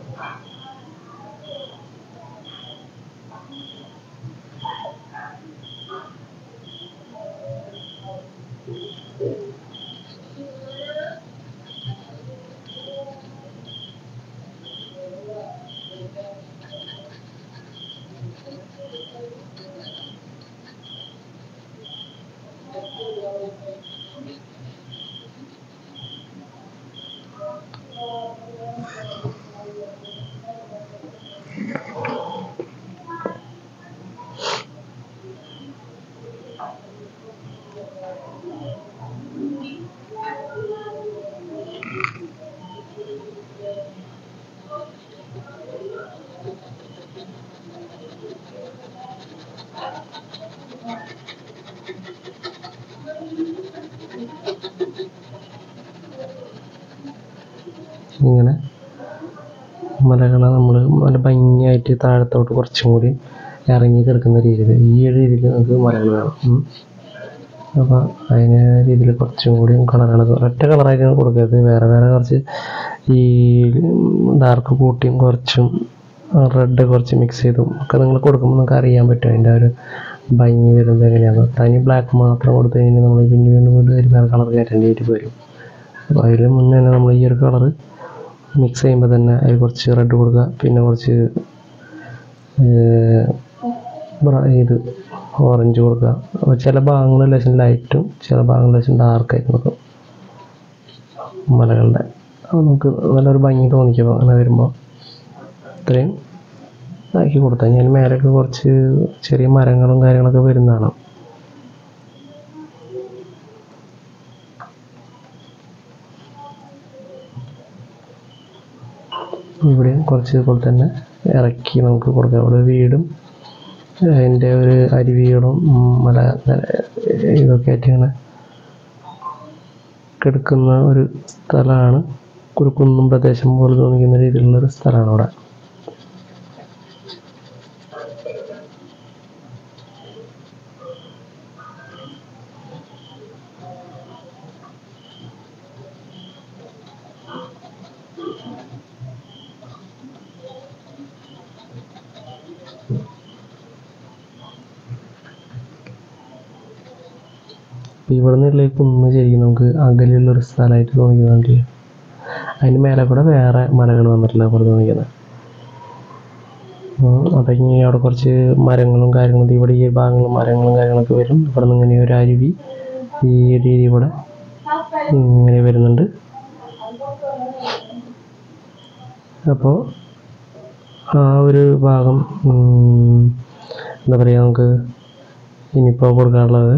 ഇങ്ങനെ മലകളെ നമ്മൾ നല്ല ഭംഗിയായിട്ട് താഴത്തോട്ട് കുറച്ചും കൂടി ഇറങ്ങി കിടക്കുന്ന രീതിയിൽ ഈ ഒരു രീതിയിൽ നമുക്ക് മലകൾ വേണം ഉം. അപ്പോൾ അതിന് രീതിയിൽ കുറച്ചും കൂടി കളറുകൾ ഒറ്റ കളറായിട്ട് കൊടുക്കരുത് വേറെ വേറെ കുറച്ച് ഈ ഡാർക്ക് കൂട്ടിയും കുറച്ചും റെഡ് കുറച്ച് മിക്സ് ചെയ്തും ഒക്കെ നിങ്ങൾ കൊടുക്കുമ്പോൾ നമുക്ക് അറിയാൻ പറ്റും അതിൻ്റെ ആ ഒരു ഭംഗി വരുന്നത് എങ്ങനെയാണ് തനി ബ്ലാക്ക് മാത്രം കൊടുത്തു കഴിഞ്ഞാൽ നമ്മൾ പിന്നെ വീണ്ടും വീണ്ടും ഒരു വേറെ കളർ കയറ്റേണ്ടിയിട്ട് വരും അപ്പോൾ അതിന് മുന്നേ തന്നെ നമ്മൾ ഈ ഒരു കളറ് മിക്സ് ചെയ്യുമ്പോൾ തന്നെ അതിൽ കുറച്ച് റെഡ് കൊടുക്കുക പിന്നെ കുറച്ച് ഏർ, ബ്ര- ഇത് ഓറഞ്ച് കൊടുക്കുക അപ്പോൾ ചില ഭാഗങ്ങളിൽ ലേശം ലൈറ്റും ചില ഭാഗങ്ങളിൽ ലേശം ഡാർക്കായിട്ട് കൊടുക്കും മലകളുടെ അപ്പോൾ നമുക്ക് നല്ലൊരു ഭംഗി തോന്നിക്കും അങ്ങനെ വരുമ്പോൾ ഇത്രയും ആക്കി കൊടുത്താൽ ഞാൻ മേലൊക്കെ കുറച്ച് ചെറിയ മരങ്ങളും കാര്യങ്ങളൊക്കെ വരുന്നതാണ് ഇവിടെയും കുറച്ച് ഇതുപോലെ തന്നെ ഇറക്കി നമുക്ക് കൊടുക്കാം ഇവിടെ വീടും അതിൻ്റെ ഒരു അരുവികളും ഉം, മല ഇതൊക്കെ ആയിട്ട് ഇങ്ങനെ കിടക്കുന്ന ഒരു സ്ഥലമാണ് ഒരു കുന്നും പ്രദേശം പോലെ തോന്നിക്കുന്ന രീതിയിലുള്ള ഒരു സ്ഥലമാണ് അവിടെ ഇവിടെ നിന്നുള്ള കുന്ന് ശരിക്കും നമുക്ക് അകലെയുള്ള ഒരു സ്ഥലമായിട്ട് തോന്നിക്കുന്നുണ്ട് അതിന് മേലെ കൂടെ വേറെ മലകൾ വന്നിട്ടുള്ള പോലെ തോന്നിക്കുന്നത് ഉം, അതൊക്കെ ഇനി അവിടെ കുറച്ച് മരങ്ങളും കാര്യങ്ങളും ദേ ഇവിടെ ഈ ഭാഗങ്ങളും മരങ്ങളും കാര്യങ്ങളൊക്കെ വരും ഇവിടെ നിന്ന് ഇങ്ങനെ ഒരു അരുവി ഈ ഒരു രീതി കൂടെ ഇങ്ങനെ വരുന്നുണ്ട് അപ്പോൾ ആ ഒരു ഭാഗം ഉം, എന്താ പറയുക നമുക്ക് ഇനിയിപ്പോൾ കൊടുക്കാനുള്ളത്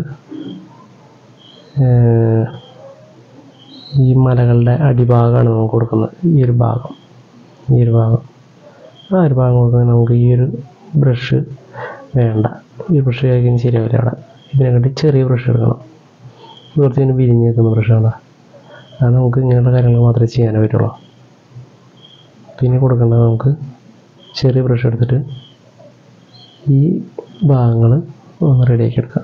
ഏഹ്, ഈ മലകളുടെ അടിഭാഗമാണ് നമുക്ക് കൊടുക്കുന്നത് ഈ ഒരു ഭാഗം ഈ ഒരു ഭാഗം ആ ഒരു ഭാഗം കൊടുക്കുന്നത് നമുക്ക് ഈ ഒരു ബ്രഷ് വേണ്ട ഈ ബ്രഷ് കഴിക്കാൻ ശരിയാവില്ല അവിടെ ഇതിനെക്കാട്ടി ചെറിയ ബ്രഷ് എടുക്കണം ഇത് കുറച്ച് ഇങ്ങനെ വിരിഞ്ഞ് നിൽക്കുന്ന ബ്രഷാണ് അത് നമുക്ക് ഇങ്ങനെയുള്ള കാര്യങ്ങൾ മാത്രമേ ചെയ്യാൻ പറ്റുള്ളൂ പിന്നെ കൊടുക്കേണ്ടത് നമുക്ക് ചെറിയ ബ്രഷ് എടുത്തിട്ട് ഈ ഭാഗങ്ങൾ ഒന്ന് റെഡിയാക്കി എടുക്കാം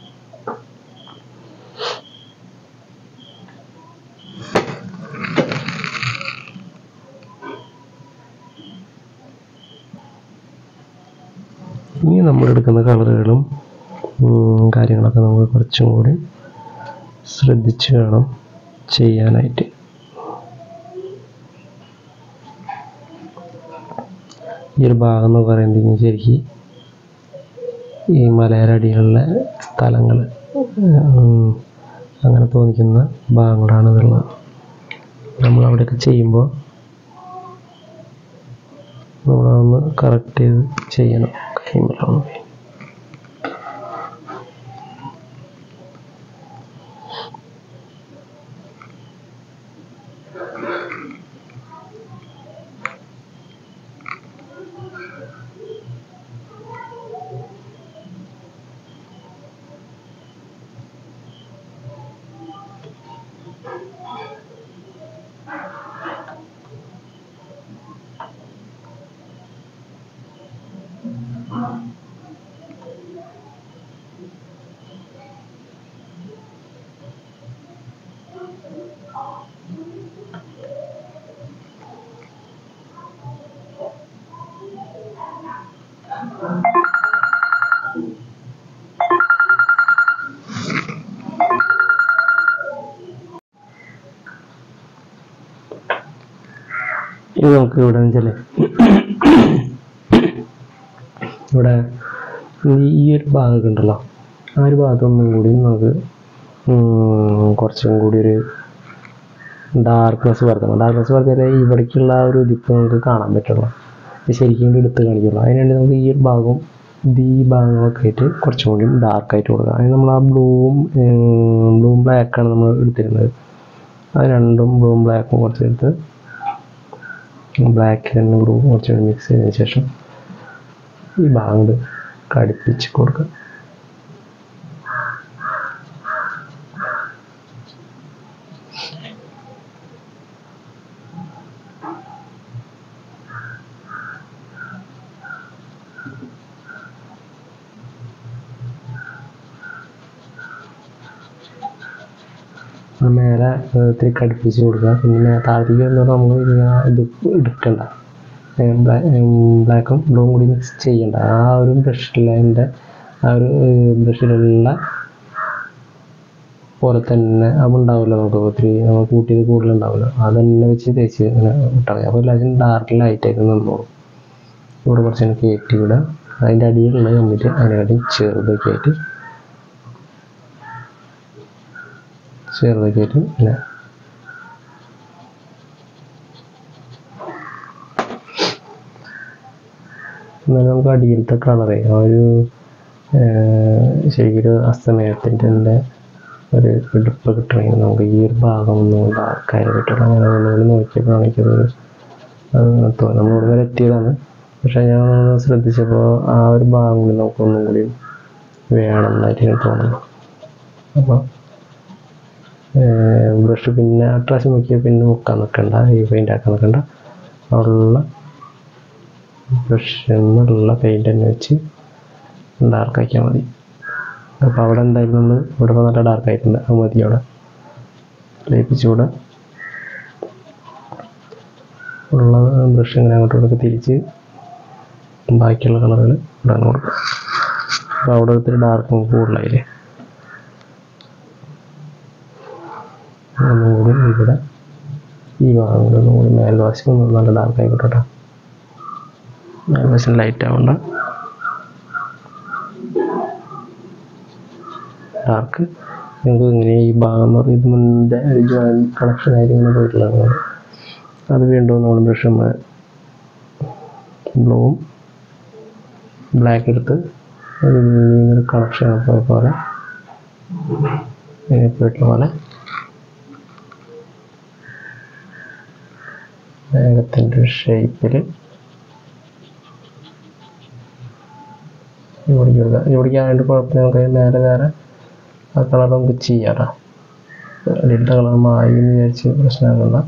ഇനി നമ്മൾ എടുക്കുന്ന കളറുകളും ഉം, കാര്യങ്ങളൊക്കെ നമുക്ക് കുറച്ചും കൂടി ശ്രദ്ധിച്ച് വേണം ചെയ്യാനായിട്ട് ഈ ഒരു ഭാഗം എന്ന് പറയുന്നത് ശരിക്കും ഈ മലയരടികളിലെ സ്ഥലങ്ങൾ അങ്ങനെ തോന്നിക്കുന്ന ഭാഗങ്ങളാണ് ഇതുള്ളത് നമ്മൾ അവിടെയൊക്കെ ചെയ്യുമ്പോൾ നമ്മളതൊന്ന് കറക്റ്റ് ചെയ്ത് ചെയ്യണം കൈമലൊന്ന് ഇനി നമുക്ക് ഇവിടെ വെച്ചാൽ ഇവിടെ ഈ- ഈ ഒരു ഭാഗമൊക്കെ ഉണ്ടല്ലോ ആ ഒരു ഭാഗത്തൊന്നും കൂടി നമുക്ക് ഉം, കുറച്ചും കൂടി ഒരു ഡാർക്ക്നെസ് വരുത്തണം ഡാർക്ക്നെസ് വരുത്തിയാലേ ഇവിടേക്കുള്ള ആ ഒരു ഇതിപ്പ് നമുക്ക് കാണാൻ പറ്റുള്ളൂ ഇത് ശരിക്കും കൂടി എടുത്ത് കാണിക്കുള്ളൂ അതിനുവേണ്ടി നമുക്ക് ഈ ഒരു ഭാഗവും ഇത് ഈ ഭാഗങ്ങളൊക്കെ ആയിട്ട് കുറച്ചും കൂടി ഡാർക്കായിട്ട് കൊടുക്കാം അതിന് നമ്മൾ ആ ബ്ലൂവും ബ്ലൂവും ബ്ലാക്കാണ് നമ്മൾ എടുത്തിരുന്നത് അത് രണ്ടും ബ്ലൂവും ബ്ലാക്കും കുറച്ചെടുത്ത് ബ്ലാക്ക് ആൻഡ് ബ്ലൂ കുറച്ചുകൂടി മിക്സ് ചെയ്തതിന് ശേഷം ഈ ഭാഗം കൂടി കടുപ്പിച്ച് കൊടുക്കുക ആ മേലെ ഏർ ഇത്തിരി കടുപ്പിച്ച് കൊടുക്കുക പിന്നെ മേ- താഴത്തേക്ക് വരുമ്പോൾ നമ്മൾ ഇത് എടുക്കണ്ട ബ്ലാക്കും ബ്ലൂവും കൂടി മിക്സ് ചെയ്യണ്ട ആ ഒരു ബ്രഷിലതിൻ്റെ ആ ഒരു ബ്രഷിലുള്ള പോലെ തന്നെ അത് ഉണ്ടാവില്ല നമുക്ക് ഒത്തിരി നമ്മൾ കൂട്ടിയത് കൂടുതലുണ്ടാവില്ല അത് തന്നെ വെച്ച് തേച്ച് ഇങ്ങനെ വിട്ടാൽ മതി അപ്പോൾ എല്ലാവരും ഡാർക്ക് ലൈറ്റായിട്ട് നിന്നോളും ഇവിടെ കുറച്ച് ഇങ്ങനെ കയറ്റി വിടുക അതിൻ്റെ അടിയിലുള്ള കമ്പിറ്റ് അതിനെക്കാട്ടി ചെറുതൊക്കെ ആയിട്ട് ചെറുതൊക്കെ ആയിട്ട് ഇങ്ങനെ എന്നാലും നമുക്ക് അടിയിലത്തെ കളറേ ആ ഒരു ഏർ ശരിക്കും ഒരു അസ്തമയത്തിൻ്റെ ഒരു എടുപ്പ് കിട്ടണമെങ്കിൽ നമുക്ക് ഈ ഒരു ഭാഗം ഒന്നും ഡാർക്കായി കിട്ടണം അങ്ങനെ ഒന്നുകൂടി നോക്കിയപ്പോഴാണ് എനിക്കത് അത് തോന്നി നമ്മളിവിടെ വരെ എത്തിയതാണ് പക്ഷേ ഞാൻ ഒന്ന് ശ്രദ്ധിച്ചപ്പോൾ ആ ഒരു ഭാഗം കൂടി നമുക്ക് ഒന്നും കൂടി വേണം എന്നായിട്ട് എനിക്ക് തോന്നുന്നു അപ്പോൾ ബ്രഷ് പിന്നെ ആ പ്രാവശ്യം നോക്കിയാൽ പിന്നെ മുക്കാൻ നിൽക്കണ്ട ഈ പെയിൻ്റ് ആക്കാൻ നിൽക്കണ്ട അവിടെയുള്ള ബ്രഷിനുള്ള പെയിൻ്റ് തന്നെ വെച്ച് ഡാർക്ക് ആക്കിയാൽ മതി അപ്പോൾ അവിടെ എന്തായാലും നമ്മൾ ഇവിടെ ഇപ്പോൾ നല്ല ഡാർക്ക് ആയിട്ടുണ്ട് അത് മതി അവിടെ ലയിപ്പിച്ചുകൂടെ ഉള്ള ബ്രഷ് ഇങ്ങനെ അങ്ങോട്ടും ഇങ്ങോട്ടൊക്കെ തിരിച്ച് ബാക്കിയുള്ള കളറുകൾ ഇടാൻ കൊടുക്കുക അപ്പോൾ അവിടെ ഒത്തിരി ഡാർക്ക് കൂടുതലായില്ലേ ഒന്നുകൂടി ഇവിടെ ഈ ഭാഗം കൂടി ഒന്നുകൂടി മേൽവാശം ഒന്ന് നല്ല ഡാർക്ക് ആയിക്കോട്ടെ കേട്ടോ മേൽവശം ലൈറ്റ് ആവണ്ട ഡാർക്ക് നിങ്ങൾക്ക് ഇങ്ങനെ ഈ ഭാഗം എന്ന് പറയുന്നത് മുന്നേ ഒരു ജോയിൻ കണക്ഷൻ ആയിട്ട് ഇങ്ങനെ പോയിട്ടുള്ളതാണ് അത് വീണ്ടും നമ്മൾ ബ്രഷ് ബ്ലൂവും ബ്ലാക്ക് എടുത്ത് ഒരു ഇങ്ങനെ കണക്ഷൻ പോയ പോലെ ഇങ്ങനെ പോയിട്ടുള്ള പോലെ മേഘത്തിൻ്റെ ഷേപ്പിൽ ഇവിടേക്ക് കൊടുക്കുക ഇവിടേക്ക് ആയിട്ട് കുഴപ്പമില്ല നമുക്ക് നേരെ നേരെ ആ കളർ നമുക്ക് ചെയ്യാം കേട്ടോ അടിയിലത്തെ കളർ മായി എന്ന് വിചാരിച്ച് പ്രശ്നമാകണ്ട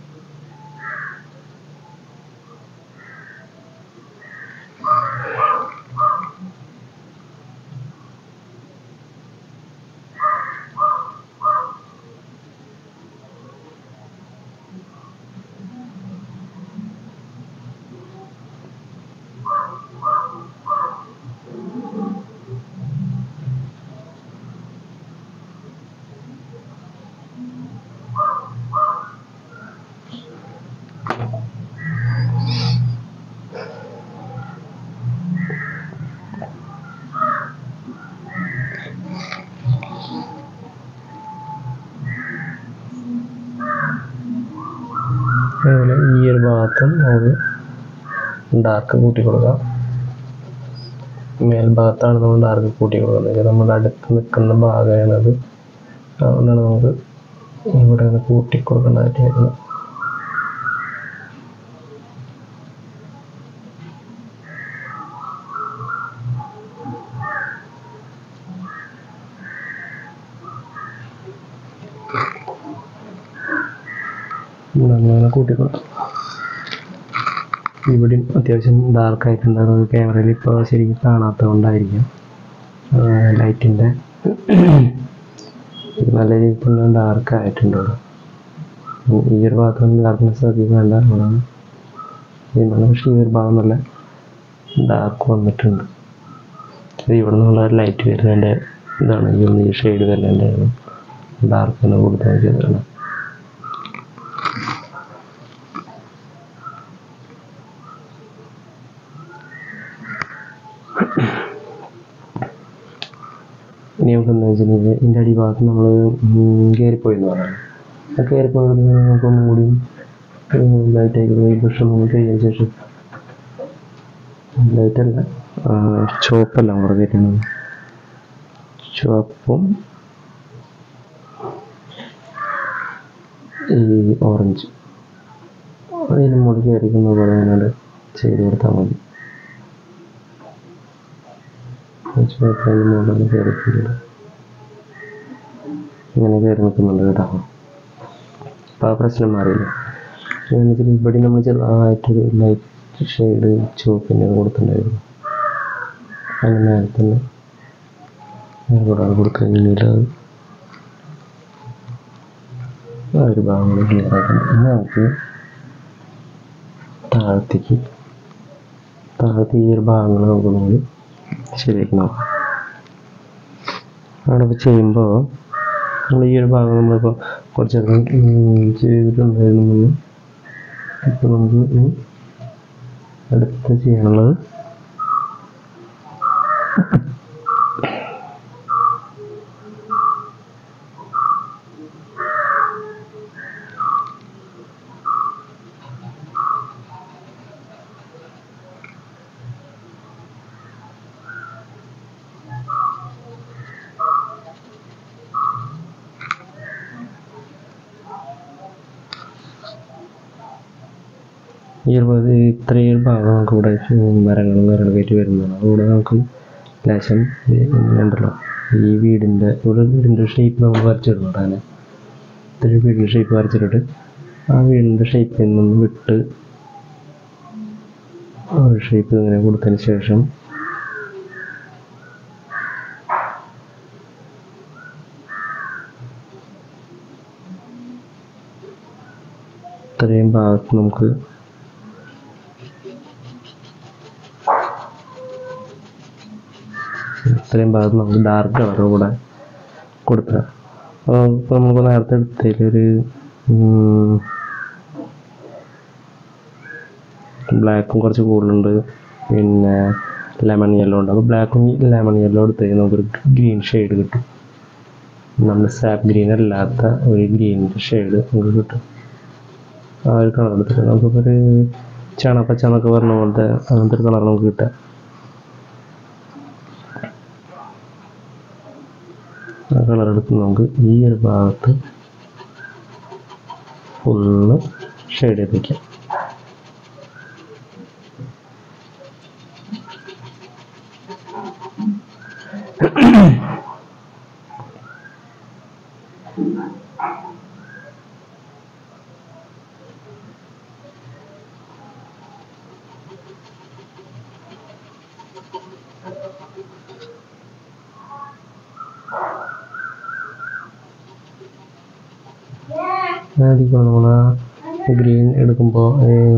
അതുപോലെ ഈ ഒരു ഭാഗത്തും നമുക്ക് ഡാർക്ക് കൂട്ടി കൊടുക്കാം മേൽഭാഗത്താണ് നമ്മൾ ഡാർക്ക് കൂട്ടി കൊടുക്കുന്നത് ഇത് നമ്മുടെ അടുത്ത് നിൽക്കുന്ന ഭാഗമാണത് അതുകൊണ്ടാണ് നമുക്ക് ഇവിടെ ഒന്ന് കൂട്ടി കൊടുക്കേണ്ടതായിട്ട് വരുന്നത് ഇവിടെ അങ്ങനെ കൂട്ടി കൊടുക്കാം ഇവിടെയും അത്യാവശ്യം ഡാർക്ക് ആയിട്ടുണ്ടാകും ക്യാമറയിൽ ഇപ്പോൾ ശരിക്കും കാണാത്തത് കൊണ്ടായിരിക്കും ലൈറ്റിൻ്റെ നല്ല രീതിയിൽ ഡാർക്ക് ആയിട്ടുണ്ട് ഇവിടെ ഉം ഈ ഒരു ഭാഗത്തൊന്നും ഡാർക്ക്നെസ് അധികം വേണ്ട ഇവിടെ ഇതിനുള്ള പക്ഷേ ഈ ഒരു ഭാഗം നല്ല ഡാർക്ക് വന്നിട്ടുണ്ട് ഇത് ഇവിടെ നിന്നുള്ള ലൈറ്റ് വരുന്നതിൻ്റെ ഇതാണ് ഈ ഒന്ന് ഈ ഷെയ്ഡ് വരുന്നതിൻ്റെ ഡാർക്ക് കൊടുത്താൽ ചെയ്തതാണ് ഇനി നമുക്ക് എന്താ വെച്ചിട്ടുണ്ടെങ്കിൽ ഇതിൻ്റെ അടിഭാഗത്ത് നമ്മൾ കയറിപ്പോയി എന്ന് പറയാം ആ കയറിപ്പോയി നമുക്ക് ഒന്നും കൂടി ലൈറ്റ് ആയി ഈ ബ്രഷ് നമ്മൾ കഴിഞ്ഞ ശേഷം ലൈറ്റ് അല്ല ചുവപ്പല്ല നമ്മൾ കയറ്റുന്നത് ചുവപ്പും ഈ ഓറഞ്ച് അതിന് മുകളിൽ കയറിക്കുന്ന പോലെ അങ്ങനെ ചെയ്ത് കൊടുത്താൽ മതി ചുവപ്പതിന് മുകളിൽ കയറിയിട്ടുണ്ട് ഇങ്ങനെ കയറി നിൽക്കുന്നുണ്ട് കേട്ടോ അപ്പോൾ ആ പ്രശ്നം മാറിയില്ല എന്ന് വെച്ചാൽ ഇവിടെ നമ്മൾ ചെറുതായിട്ടൊരു ലൈറ്റ് ഷെയ്ഡ് ചുവപ്പിൻ്റെ കൊടുത്തിട്ടുണ്ടായിരുന്നു അതിന് മേലെ തന്നെ ഇവിടെ കൊടുത്തു കഴിഞ്ഞാൽ അത് ആ ഒരു ഭാഗം കൂടി ക്ലിയർ ആയിട്ടുണ്ട് ഇനി നമുക്ക് താഴത്തേക്ക് താഴത്തെ ഈ ഒരു ഭാഗങ്ങൾ നമുക്കൊന്നുകൂടി ശരിയാക്കി നോക്കാം അവിടെ ഇപ്പോൾ ചെയ്യുമ്പോൾ നമ്മൾ ഈ ഒരു ഭാഗം നമ്മളിപ്പോൾ കുറച്ചധികം ചെയ്തിട്ടുണ്ടായിരുന്നു ഇപ്പോൾ നമുക്ക് ഇനി അടുത്ത് ചെയ്യാനുള്ളത് ഈ ഒരു ഭാഗത്ത് ഇത്രയും ഭാഗം നമുക്ക് ഇവിടെ മരങ്ങളും കാര്യങ്ങളൊക്കെ ആയിട്ട് വരുന്നതാണ് അതുകൂടെ നമുക്ക് ലേശം ഉണ്ടല്ലോ ഈ വീടിൻ്റെ ഇവിടെ വീടിൻ്റെ ഷേപ്പ് നമുക്ക് വരച്ചിടുന്നുണ്ട് അങ്ങനെ ഇത്തിരി വീടിൻ്റെ ഷേപ്പ് വരച്ചിട്ടിട്ട് ആ വീടിൻ്റെ ഷേപ്പിൽ നിന്ന് വിട്ട് ഒരു ഷേപ്പ് ഇങ്ങനെ കൊടുത്തതിന് ശേഷം ഇത്രയും ഭാഗത്ത് നമുക്ക് ഇത്രയും ഭാഗത്ത് നമുക്ക് ഡാർക്ക് കളർ കൂടെ കൊടുക്കുക അപ്പോൾ ഇപ്പോൾ നമുക്ക് നേരത്തെ എടുത്തതിലൊരു ബ്ലാക്കും കുറച്ച് കൂടുതലുണ്ട് പിന്നെ ലെമൺ യെല്ലോ ഉണ്ട് അപ്പോൾ ബ്ലാക്കും ലെമൺ യെല്ലോ എടുത്ത് കഴിഞ്ഞാൽ നമുക്കൊരു ഗ്രീൻ ഷെയ്ഡ് കിട്ടും നമ്മൾ സാപ്പ് ഗ്രീൻ അല്ലാത്ത ഒരു ഗ്രീനിൻ്റെ ഷെയ്ഡ് നമുക്ക് കിട്ടും ആ ഒരു കളർ എടുത്തിട്ട് നമുക്കിപ്പോൾ ഒരു ചണപ്പച്ച എന്നൊക്കെ പറഞ്ഞ പോലത്തെ അങ്ങനത്തെ ഒരു കളർ നമുക്ക് കിട്ടുക ആ കളർ എടുത്ത് നമുക്ക് ഈ ഒരു ഭാഗത്ത് ഫുള്ള് ഷെയ്ഡ് ചെയ്ത് വയ്ക്കാം ആദ്യം നമ്മൾ ഗ്രീൻ എടുക്കുമ്പോൾ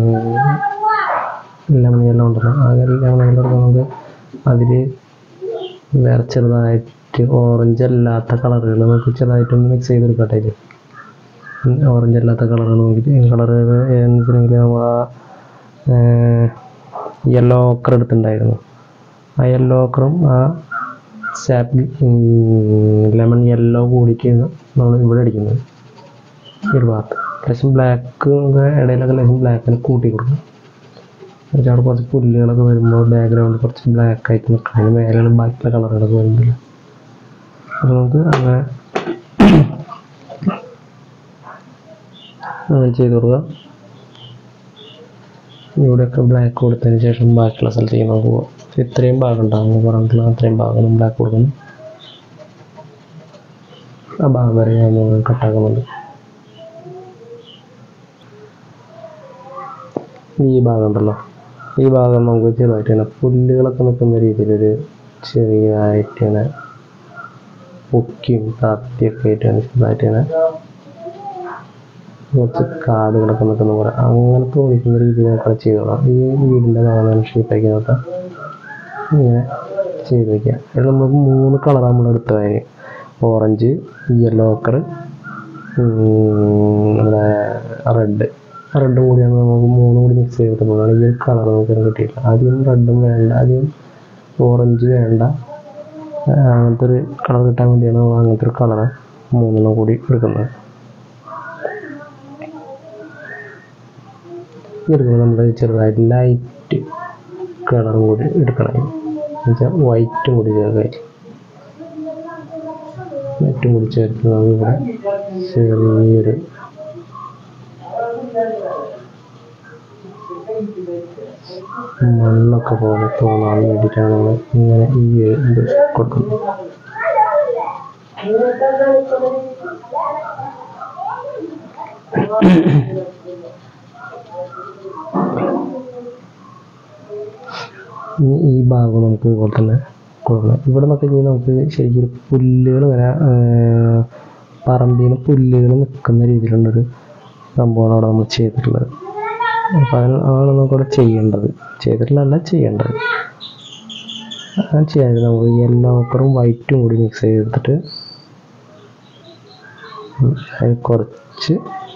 ലെമൺ യെല്ലോ ഉണ്ടല്ലോ ആ ലെമൺ യെല്ലോ എടുക്കുമ്പോൾ നമുക്ക് അതിൽ വേറെ ചെറുതായിട്ട് ഓറഞ്ച് അല്ലാത്ത കളറുകൾ നമുക്ക് ചെറുതായിട്ടൊന്ന് മിക്സ് ചെയ്തെടുക്കട്ടെ ഇതിൽ ഓറഞ്ച് അല്ലാത്ത കളറുകൾ നോക്കിയിട്ട് കളർ എന്ന് വെച്ചിട്ടുണ്ടെങ്കിൽ നമ്മൾ ആ യെല്ലോ ഓക്കർ എടുത്തിട്ടുണ്ടായിരുന്നു ആ യെല്ലോ ഓക്കറും ആ സാപ്പ് ലെമൺ യെല്ലോ കൂടിയിട്ട് നമ്മൾ ഇവിടെ അടിക്കുന്നത് ഈ ഒരു ഭാഗത്ത് ലേശം ബ്ലാക്ക് ഇടയിലൊക്കെ ലേശം ബ്ലാക്കിനെ കൂട്ടി കൊടുക്കും എന്നുവെച്ചാൽ അവിടെ കുറച്ച് പുല്ലുകളൊക്കെ വരുമ്പോൾ ബാക്ക്ഗ്രൗണ്ട് കുറച്ച് ബ്ലാക്ക് ആയിട്ട് നിൽക്കണം അതിന് മേലെയാണ് ബാക്കിയുള്ള കളറുകളൊക്കെ വരുന്നില്ല അപ്പോൾ നമുക്ക് അങ്ങനെ അങ്ങനെ ചെയ്ത് കൊടുക്കുക ഇവിടെയൊക്കെ ബ്ലാക്ക് കൊടുത്തതിന് ശേഷം ബാക്കിയുള്ള സ്ഥലത്തേക്ക് നമുക്ക് പോകാം ഇത്രയും ഭാഗം ഉണ്ടാകും പറഞ്ഞിട്ടുള്ള അത്രയും ഭാഗം നമ്മൾ ബ്ലാക്ക് കൊടുക്കുന്നു ആ ഭാഗം വരെ ഞാൻ കട്ടാക്കുന്നുണ്ട് ഈ ഭാഗം ഉണ്ടല്ലോ ഈ ഭാഗം നമുക്ക് ചെറുതായിട്ട് ഇങ്ങനെ പുല്ലുകളൊക്കെ നിൽക്കുന്ന രീതിയിലൊരു ചെറിയതായിട്ട് ഇങ്ങനെ പൊക്കിയും താത്തിയൊക്കെ ആയിട്ട് ഇങ്ങനെ ചെറുതായിട്ട് ഇങ്ങനെ കുറച്ച് കാടുകളൊക്കെ നിൽക്കുന്ന പോലെ അങ്ങനെ തോന്നിക്കുന്ന രീതിയിലൊക്കെ ചെയ്തോളാം ഈ വീടിൻ്റെ ഭാഗം ഷേപ്പാക്കി നോക്കാം ഇങ്ങനെ ചെയ്ത് വയ്ക്കുക അതിൽ നമ്മൾ മൂന്ന് കളർ നമ്മൾ എടുത്തതിന് ഓറഞ്ച് യെല്ലോ ഓക്കർ നമ്മുടെ റെഡ് റെഡും കൂടിയാണ് നമുക്ക് മൂന്നും കൂടി മിക്സ് ചെയ്തിട്ടുള്ളതാണ് ഈ ഒരു കളർ നമുക്ക് കിട്ടിയില്ല ആദ്യം റെഡും വേണ്ട ആദ്യം ഓറഞ്ച് വേണ്ട ആ, അങ്ങനത്തെ ഒരു കളർ കിട്ടാൻ വേണ്ടിയാണ് നമ്മൾ അങ്ങനത്തെ ഒരു കളർ മൂന്നെണ്ണം കൂടി എടുക്കുന്നത് ഈ എടുക്കുന്നത് നമ്മൾ ചെറുതായിട്ട് ലൈറ്റ് കളറും കൂടി എടുക്കണം എന്നുവെച്ചാൽ വൈറ്റും കൂടി ചേർക്കായിട്ട് വൈറ്റും കൂടി ചേർത്ത് നമുക്ക് ഇവിടെ ചെറിയൊരു മണ്ണൊക്കെ പോലെ തോന്നാൻ വേണ്ടിയിട്ടാണ് നമ്മൾ ഇങ്ങനെ ഈ ഒരു ഇത് കൊടുക്കുന്നത് ഇനി ഈ ഭാഗം നമുക്ക് ഇതുപോലെ തന്നെ കൊടുക്കണം ഇവിടെ നിന്നൊക്കെ ഇനി നമുക്ക് ശരിക്കും ഒരു പുല്ലുകൾ ഇങ്ങനെ പറമ്പിൽ നിന്ന് പുല്ലുകൾ നിൽക്കുന്ന രീതിയിലുള്ളൊരു സംഭവമാണ് അവിടെ നമ്മൾ ചെയ്തിട്ടുള്ളത് അപ്പോൾ അതിന് ആണ് നമുക്കവിടെ ചെയ്യേണ്ടത് ചെയ്തിട്ടുള്ളതല്ല ചെയ്യേണ്ടത് അങ്ങനെ ചെയ്യാൻ നമുക്ക് യെല്ലോ ഓക്കറും വൈറ്റും കൂടി മിക്സ് ചെയ്തെടുത്തിട്ട് ഉം, അതിൽ കുറച്ച്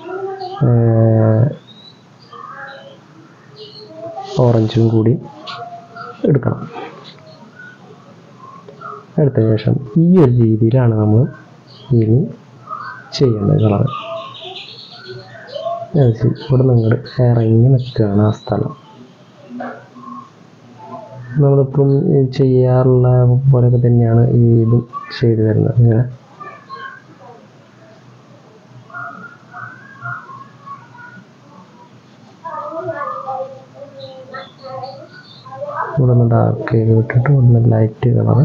ഓറഞ്ചും കൂടി എടുക്കണം എടുത്തതിന് ശേഷം ഈ ഒരു രീതിയിലാണ് നമ്മൾ ഇനി ചെയ്യേണ്ടത് കളർ ഇവിടെ നിങ്ങൾ ഇറങ്ങി നിൽക്കുകയാണ് ആ സ്ഥലം നമ്മളിപ്പം ഈ ചെയ്യാറുള്ള പോലെയൊക്കെ തന്നെയാണ് ഈ ഇത് ചെയ്തു വരുന്നത് ഇങ്ങനെ ഇവിടെ നിന്ന് ഡാർക്ക് ചെയ്ത് വിട്ടിട്ട് ഇവിടെ നിന്ന് ലൈറ്റ് കളറ്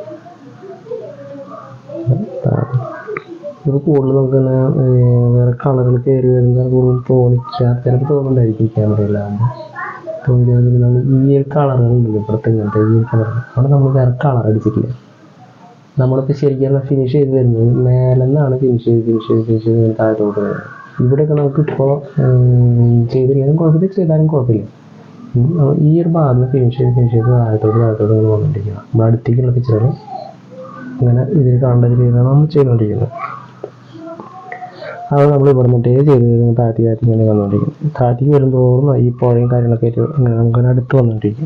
ഇത് കൂടുതൽ നമുക്ക് തന്നെ ഏർ വേറെ കളറുകൾ കയറി വരുന്ന കൂടുതൽ തോന്നിക്കാൻ ചിലപ്പോൾ തോന്നുന്നുണ്ടായിരിക്കും ക്യാമറയിലാകുമ്പോൾ തോന്നിക്കുന്നത് നമ്മൾ ഈ ഒരു കളറുകൾ ഉണ്ടല്ലോ ഇപ്പോഴത്തെ ഇങ്ങനത്തെ ഈ ഒരു കളർ അവിടെ നമ്മൾ വേറെ കളർ അടിച്ചിട്ടില്ല നമ്മളിപ്പോൾ ശരിക്കും ഫിനിഷ് ചെയ്ത് വരുന്നത് മേലെ നിന്നാണ് ഫിനിഷ് ചെയ്ത് ഫിനിഷ് ചെയ്ത് ഫിനിഷ് ചെയ്ത് ഇങ്ങനെ താഴത്തോട്ട് വരുന്നത് ഇവിടെയൊക്കെ നമുക്ക് ഇപ്പോൾ ചെയ്തില്ലെങ്കിലും കുഴപ്പമില്ല ചെയ്താലും കുഴപ്പമില്ല ഉം, അപ്പൊ ഈ ഒരു ഭാഗത്ത് ഫിനിഷ് ചെയ്ത് ഫിനിഷ് ചെയ്ത് താഴത്തോട്ട് താഴത്തോട്ട് ഇങ്ങനെ വന്നുകൊണ്ടിരിക്കണം നമ്മുടെ അടുത്തേക്കുള്ള പിക്ചറുകൾ ഇങ്ങനെ ഇതിൽ കാണേണ്ട രീതിയിലാണ് നമ്മൾ ചെയ്തുകൊണ്ടിരിക്കുന്നത് അത് നമ്മൾ ഇവിടെ നിന്നിട്ടേ ചെയ്ത് ചെയ്ത് താഴ്ത്തി താഴ്ത്തി ഇങ്ങനെ വന്നുകൊണ്ടിരിക്കും താഴ്ത്തിക്ക് വരുന്തോറും ഈ പുഴയും കാര്യങ്ങളൊക്കെ ആയിട്ട് ഇങ്ങനെ നമുക്കിങ്ങനെ അടുത്ത് വന്നുകൊണ്ടിരിക്കും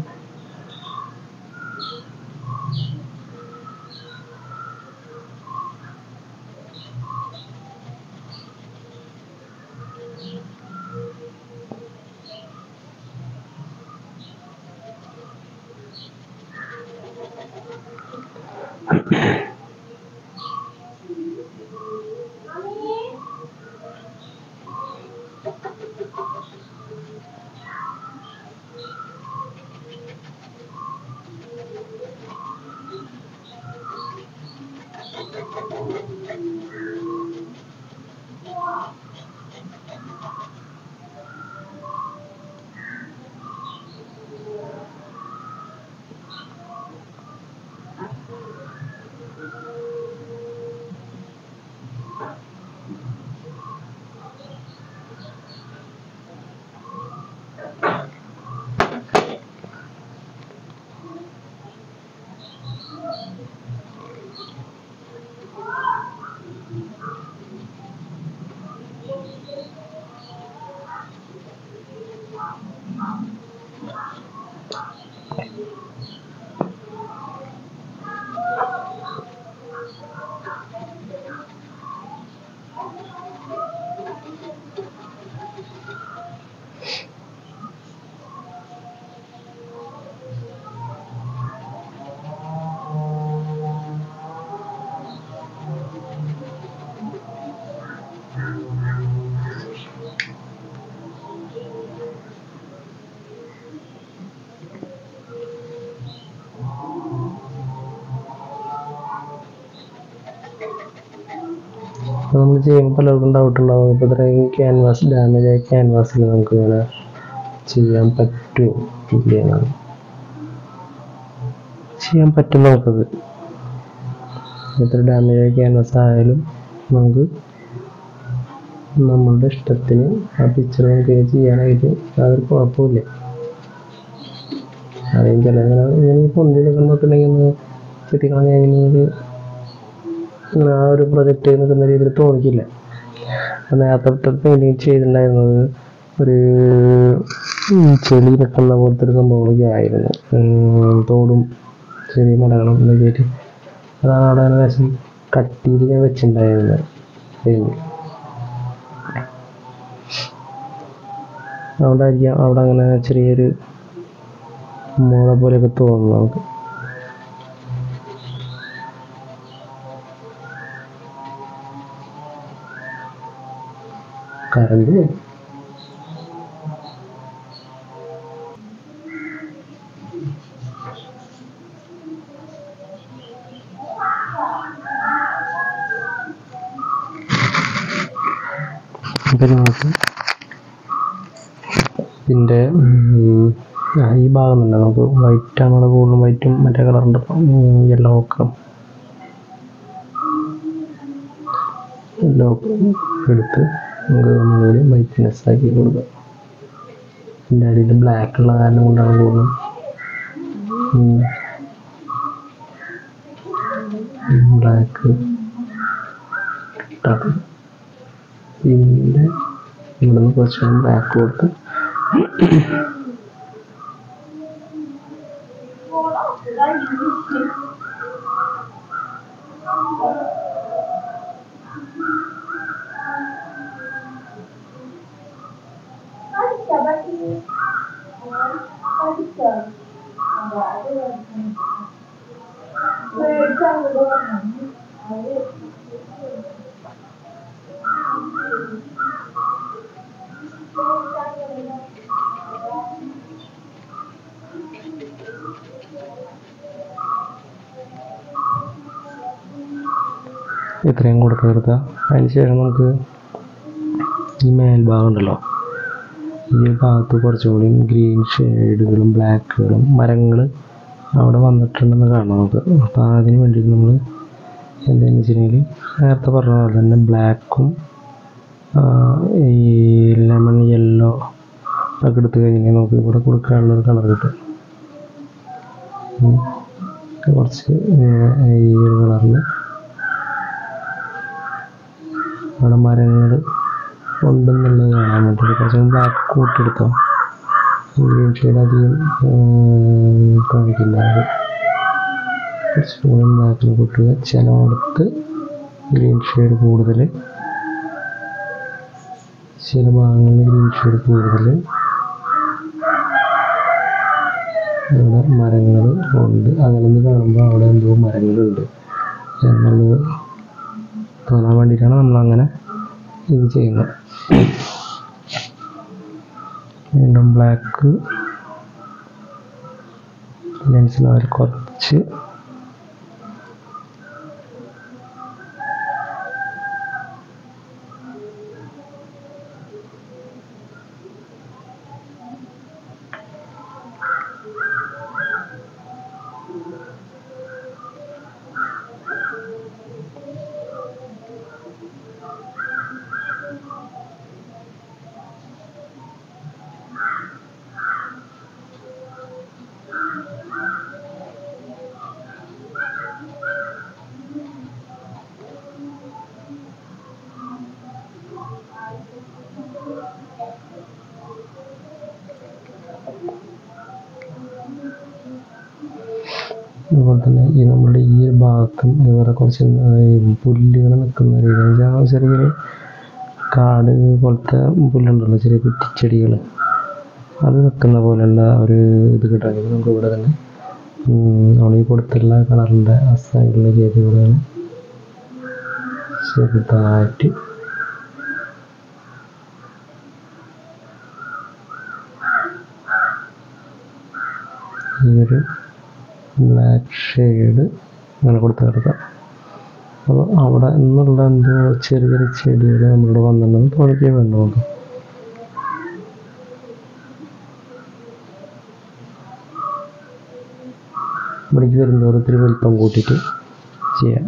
അപ്പോൾ നമ്മൾ ചെയ്യുമ്പോൾ പലർക്കും ഡൗട്ട് ഉണ്ടാവും ഇപ്പോൾ ഇത്രയും ക്യാൻവാസ് ഡാമേജ് ആയ ക്യാൻവാസിൽ നമുക്ക് ഇങ്ങനെ ചെയ്യാൻ പറ്റുമോ ഇല്ല എന്നാണ് ചെയ്യാൻ പറ്റും നമുക്കത് എത്ര ഡാമേജ് ആയ ക്യാൻവാസ് ആയാലും നമുക്ക് നമ്മളുടെ ഇഷ്ടത്തിന് ആ പിക്ചർ നമുക്ക് ചെയ്യാനായിട്ട് യാതൊരു കുഴപ്പമില്ല അറിയാം ചില ഇങ്ങനെ ഈ പൊന്തി നിൽക്കുമ്പോഴൊക്കെയുണ്ടെങ്കിൽ ഒന്ന് ചെത്തിക്കളഞ്ഞ കഴിഞ്ഞാൽ ഇങ്ങനെ ആ ഒരു പ്രൊജക്റ്റ് നിൽക്കുന്ന രീതിയിൽ തോന്നിക്കില്ല അപ്പോൾ നേരത്തെ പെയിൻറ്റിങ് ചെയ്തിട്ടുണ്ടായിരുന്നത് ഒരു ഉം, ചെളി നിൽക്കുന്ന പോലത്തെ ഒരു സംഭവങ്ങളൊക്കെ ആയിരുന്നു ഉം, തോടും ചെറിയ മലകളും ഇതൊക്കെ ആയിട്ട് അതാണ് അവിടെ അങ്ങനെ ലേശം കട്ടിയിൽ ഞാൻ വെച്ചിട്ടുണ്ടായിരുന്നത് പെയിൻറ്റ് അതുകൊണ്ടായിരിക്കാം അവിടെ അങ്ങനെ ചെറിയൊരു മുള പോലെയൊക്കെ തോന്നുന്നു നമുക്ക് കറണ്ട് പോയി അപ്പം നമുക്ക് ഇതിൻ്റെ ഉം, ആ, ഈ ഭാഗം തന്നെ നമുക്ക് വൈറ്റ് ആണ് കൂടുതലും വൈറ്റും മറ്റേ കളറുണ്ട് യെല്ലോ ഒക്കെ യെല്ലോ എടുത്ത് നമുക്ക് ഒന്നുകൂടി വൈറ്റ്നെസ് ആക്കി കൊടുക്കാം ഇതിൻ്റെ അടിയിൽ ബ്ലാക്ക് ഉള്ള കാരണം കൊണ്ടാണ് കൂടുതലും ബ്ലാക്ക് ഇട്ടത് പിന്നെ ഇവിടെ നിന്ന് കുറച്ച് ബ്ലാക്ക് കൊടുത്ത് ഇത്രയും കൊടുത്ത് നിർത്തുക അതിന് ശേഷം നമുക്ക് ഈ മേൽഭാഗം ഉണ്ടല്ലോ ഈ ഭാഗത്ത് കുറച്ചും കൂടി ഗ്രീൻ ഷെയ്ഡുകളും ബ്ലാക്കുകളും മരങ്ങൾ അവിടെ വന്നിട്ടുണ്ടെന്ന് കാണാം നമുക്ക് അപ്പോൾ അതിന് വേണ്ടിയിട്ട് നമ്മൾ എന്താണെന്ന് വെച്ചിട്ടുണ്ടെങ്കിൽ നേരത്തെ പറഞ്ഞ പോലെ തന്നെ ബ്ലാക്കും ഈ ലെമൺ യെല്ലോ ഒക്കെ എടുത്ത് കഴിഞ്ഞാൽ നമുക്ക് ഇവിടെ കൊടുക്കാനുള്ളൊരു കളർ കിട്ടും ഉം. കുറച്ച് ഏർ ഈ ഒരു കളറിൽ അവിടെ മരങ്ങൾ ഉണ്ടെന്നുള്ളത് കാണാൻ വേണ്ടിയിട്ട് കുറച്ച് ബ്ലാക്ക് കൂട്ടിയെടുത്തോ ഗ്രീൻ ഷെയ്ഡ് അധികം ഏർ കാണിക്കില്ല അത് കുറച്ചുകൂടി ബ്ലാക്കിൽ കൂട്ടുക ചിലയിടത്ത് ഗ്രീൻ ഷെയ്ഡ് കൂടുതൽ ചില ഭാഗങ്ങളിൽ ഗ്രീൻ ഷെയ്ഡ് കൂടുതൽ ഇവിടെ മരങ്ങൾ ഉണ്ട് അങ്ങനെ നിന്ന് കാണുമ്പോൾ അവിടെ എന്തോ മരങ്ങളുണ്ട് എന്നുള്ളത് തോന്നാൻ വേണ്ടിയിട്ടാണ് നമ്മളങ്ങനെ ഇത് ചെയ്യുന്നത് വീണ്ടും ബ്ലാക്ക് ലെൻസിൽ അവർ കുറച്ച് അതുപോലെ തന്നെ ഈ നമ്മുടെ ഈ ഒരു ഭാഗത്തും ഇതുപോലെ കുറച്ച് പുല്ലുകൾ നിൽക്കുന്ന രീതി വെച്ചാൽ ചെറിയൊരു കാട് പോലത്തെ പുല്ലുണ്ടല്ലോ ചെറിയ കുറ്റിച്ചെടികൾ അത് നിൽക്കുന്ന പോലെയുള്ള ഒരു ഇത് കിട്ടണമെങ്കിൽ നമുക്ക് ഇവിടെ തന്നെ നമ്മൾ ഈ കൊടുത്തുള്ള കളറിൻ്റെ ആ സൈഡിലേക്ക് ഇവിടെ ചെറുതായിട്ട് ഈ ഒരു ബ്ലാക്ക് ഷെയ്ഡ് അങ്ങനെ കൊടുത്ത് കിടക്കാം അപ്പോൾ അവിടെ നിന്നുള്ള എന്തോ ചെറിയ ചെറിയ ചെടികൾ നമ്മളിവിടെ വന്നിട്ടുണ്ടെന്ന് തുടക്കുകയും വേണ്ട നമുക്ക് ഇവിടേക്ക് വരുന്നതോടെ ഇത്തിരി വലിപ്പം കൂട്ടിയിട്ട് ചെയ്യാം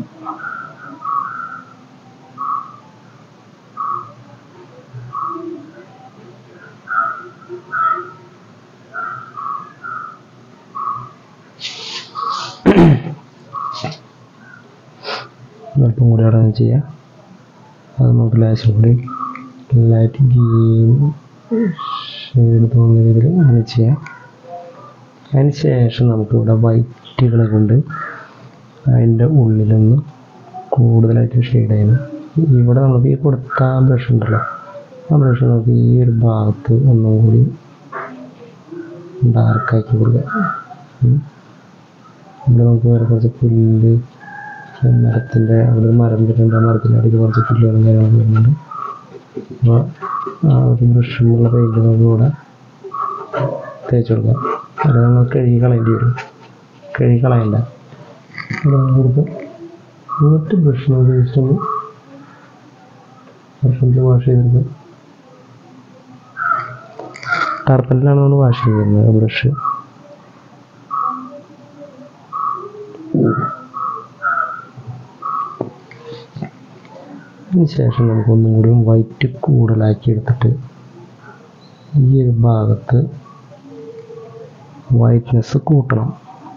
അല്പം കൂടി അവിടെ നിന്ന് ചെയ്യാം അത് നമുക്ക് ലേശം കൂടി ലൈറ്റ് ഗ്രീൻ ഷെയ്ഡ് തോന്നുന്ന രീതിയിൽ അങ്ങനെ ചെയ്യാം അതിന് ശേഷം നമുക്ക് ഇവിടെ വൈറ്റുകളെ കൊണ്ട് അതിൻ്റെ ഉള്ളിലൊന്ന് കൂടുതലായിട്ട് ഷെയ്ഡ് ചെയ്യണം ഇവിടെ നമുക്ക് ഈ കൊടുത്ത ബ്രഷ് ഉണ്ടല്ലോ ആ ബ്രഷ് നമുക്ക് ഈ ഒരു ഭാഗത്ത് ഒന്നും കൂടി ഡാർക്കാക്കി കൊടുക്കാം ഉം. ഇവിടെ നമുക്ക് വേറെ കുറച്ച് പുല്ല് മരത്തിൻ്റെ അവിടെ ഒരു മരം വരുന്നുണ്ട് ആ മരത്തിൻ്റെ അടിയിൽ കുറച്ച് പുല്ലുകളും കാര്യങ്ങളൊക്കെ വരുന്നുണ്ട് അപ്പോൾ ആ ഒരു ബ്രഷുമുള്ള പെയിൻറ്റ് നമുക്ക് ഇവിടെ തേച്ച് കൊടുക്കാം അത് നമ്മൾ കഴുകി കളയേണ്ടി വരും കഴുകി കളയണ്ട ഇവിടെ നമുക്ക് എന്നിട്ട് ബ്രഷ് നമുക്ക് ജസ്റ്റ് ഒന്ന് ബ്രഷിൽ വാഷ് ചെയ്തെടുക്കാം ടാർപ്പലിലാണ് നമ്മൾ വാഷ് ചെയ്യുന്നത് ബ്രഷ് അതിന് ശേഷം നമുക്ക് ഒന്നും കൂടി വൈറ്റ് കൂടുതലാക്കി എടുത്തിട്ട് ഈ ഒരു ഭാഗത്ത് വൈറ്റ്നെസ് കൂട്ടണം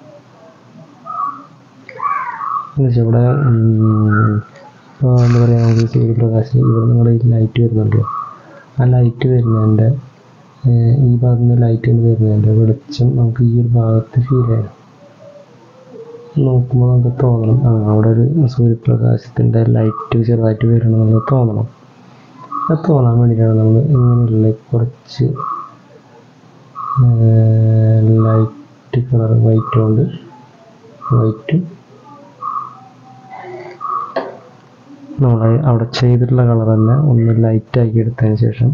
എന്നുവെച്ചാൽ ഇവിടെ ഇപ്പോൾ എന്താ പറയുക നമുക്ക് സൂര്യപ്രകാശം ഇവിടെ നിങ്ങളുടെ ഈ ലൈറ്റ് വരുന്നുണ്ടല്ലോ ആ ലൈറ്റ് വരുന്നതിൻ്റെ ഏർ ഈ ഭാഗത്ത് നിന്ന് ലൈറ്റ് വരുന്നതിൻ്റെ വെളിച്ചം നമുക്ക് ഈ ഒരു ഭാഗത്ത് ഫീൽ ചെയ്യണം നോക്കുമ്പോൾ നമുക്ക് തോന്നണം ആ അവിടെ ഒരു സൂര്യപ്രകാശത്തിൻ്റെ ലൈറ്റ് ചെറുതായിട്ട് വരണം എന്ന് തോന്നണം അത് തോന്നാൻ വേണ്ടിയിട്ടാണ് നമ്മൾ ഇങ്ങനെയുള്ള കുറച്ച് ലൈറ്റ് കളർ വൈറ്റ് കൊണ്ട് വൈറ്റും നമ്മൾ അവിടെ ചെയ്തിട്ടുള്ള കളർ തന്നെ ഒന്ന് ലൈറ്റാക്കി എടുത്തതിന് ശേഷം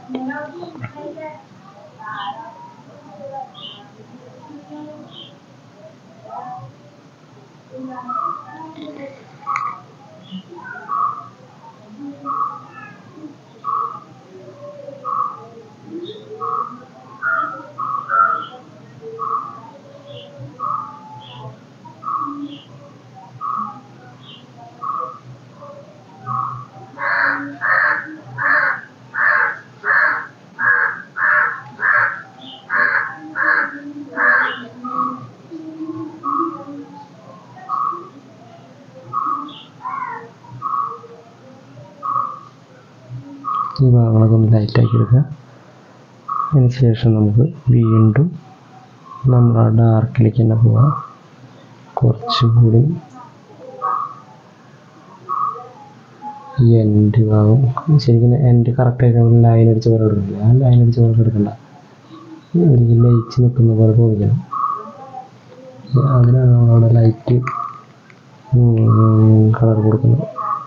ഈ ഭാഗങ്ങളൊക്കെ ഒന്ന് ലൈറ്റാക്കി എടുക്കുക അതിന് ശേഷം നമുക്ക് വീണ്ടും നമ്മൾ ആ ഡാർക്കിലേക്ക് തന്നെ പോവാം കുറച്ചുകൂടി ഈ എൻഡ് ഭാഗം ശരിക്കും എൻഡ് കറക്റ്റായിട്ട് ലൈൻ അടിച്ച പോലെ എടുക്കില്ല ആ ലൈൻ അടിച്ച പോലെ എടുക്കണ്ട എനിക്ക് ലയിച്ച് നിൽക്കുന്ന പോലെ തോന്നിക്കണം അതിനാണ് നമ്മളവിടെ ലൈറ്റ് കളർ കൊടുക്കുന്നത്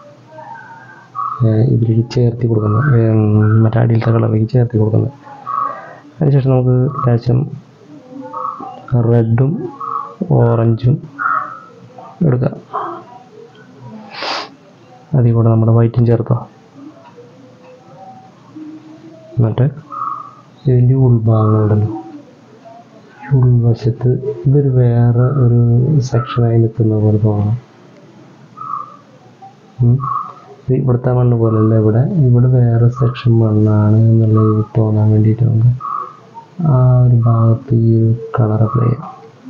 ഏഹ് ഇതിലേക്ക് ചേർത്തി കൊടുക്കുന്നത് ഏഹ് മറ്റേ അടിയിലത്തെ കളറിലേക്ക് ചേർത്തി കൊടുക്കുന്നത് അതിനുശേഷം നമുക്ക് ലേശം റെഡും ഓറഞ്ചും എടുക്കാം അതിൽ കൂടെ നമ്മുടെ വൈറ്റും ചേർത്തോ എന്നിട്ട് ഇതിൻ്റെ ഉൾഭാഗങ്ങളുണ്ടല്ലോ ഈ ഉൾവശത്ത് ഇതൊരു വേറെ ഒരു സെക്ഷനായി നിൽക്കുന്ന പോലെ തോന്നണം ഉം. ഇത് ഇവിടുത്തെ മണ്ണ് പോലല്ല ഇവിടെ ഇവിടെ വേറെ സെക്ഷൻ മണ്ണാണ് എന്നുള്ളത് തോന്നാൻ വേണ്ടിയിട്ട് നമുക്ക് ആ ഒരു ഭാഗത്ത് ഈ ഒരു കളർ അപ്ലൈ ചെയ്യാം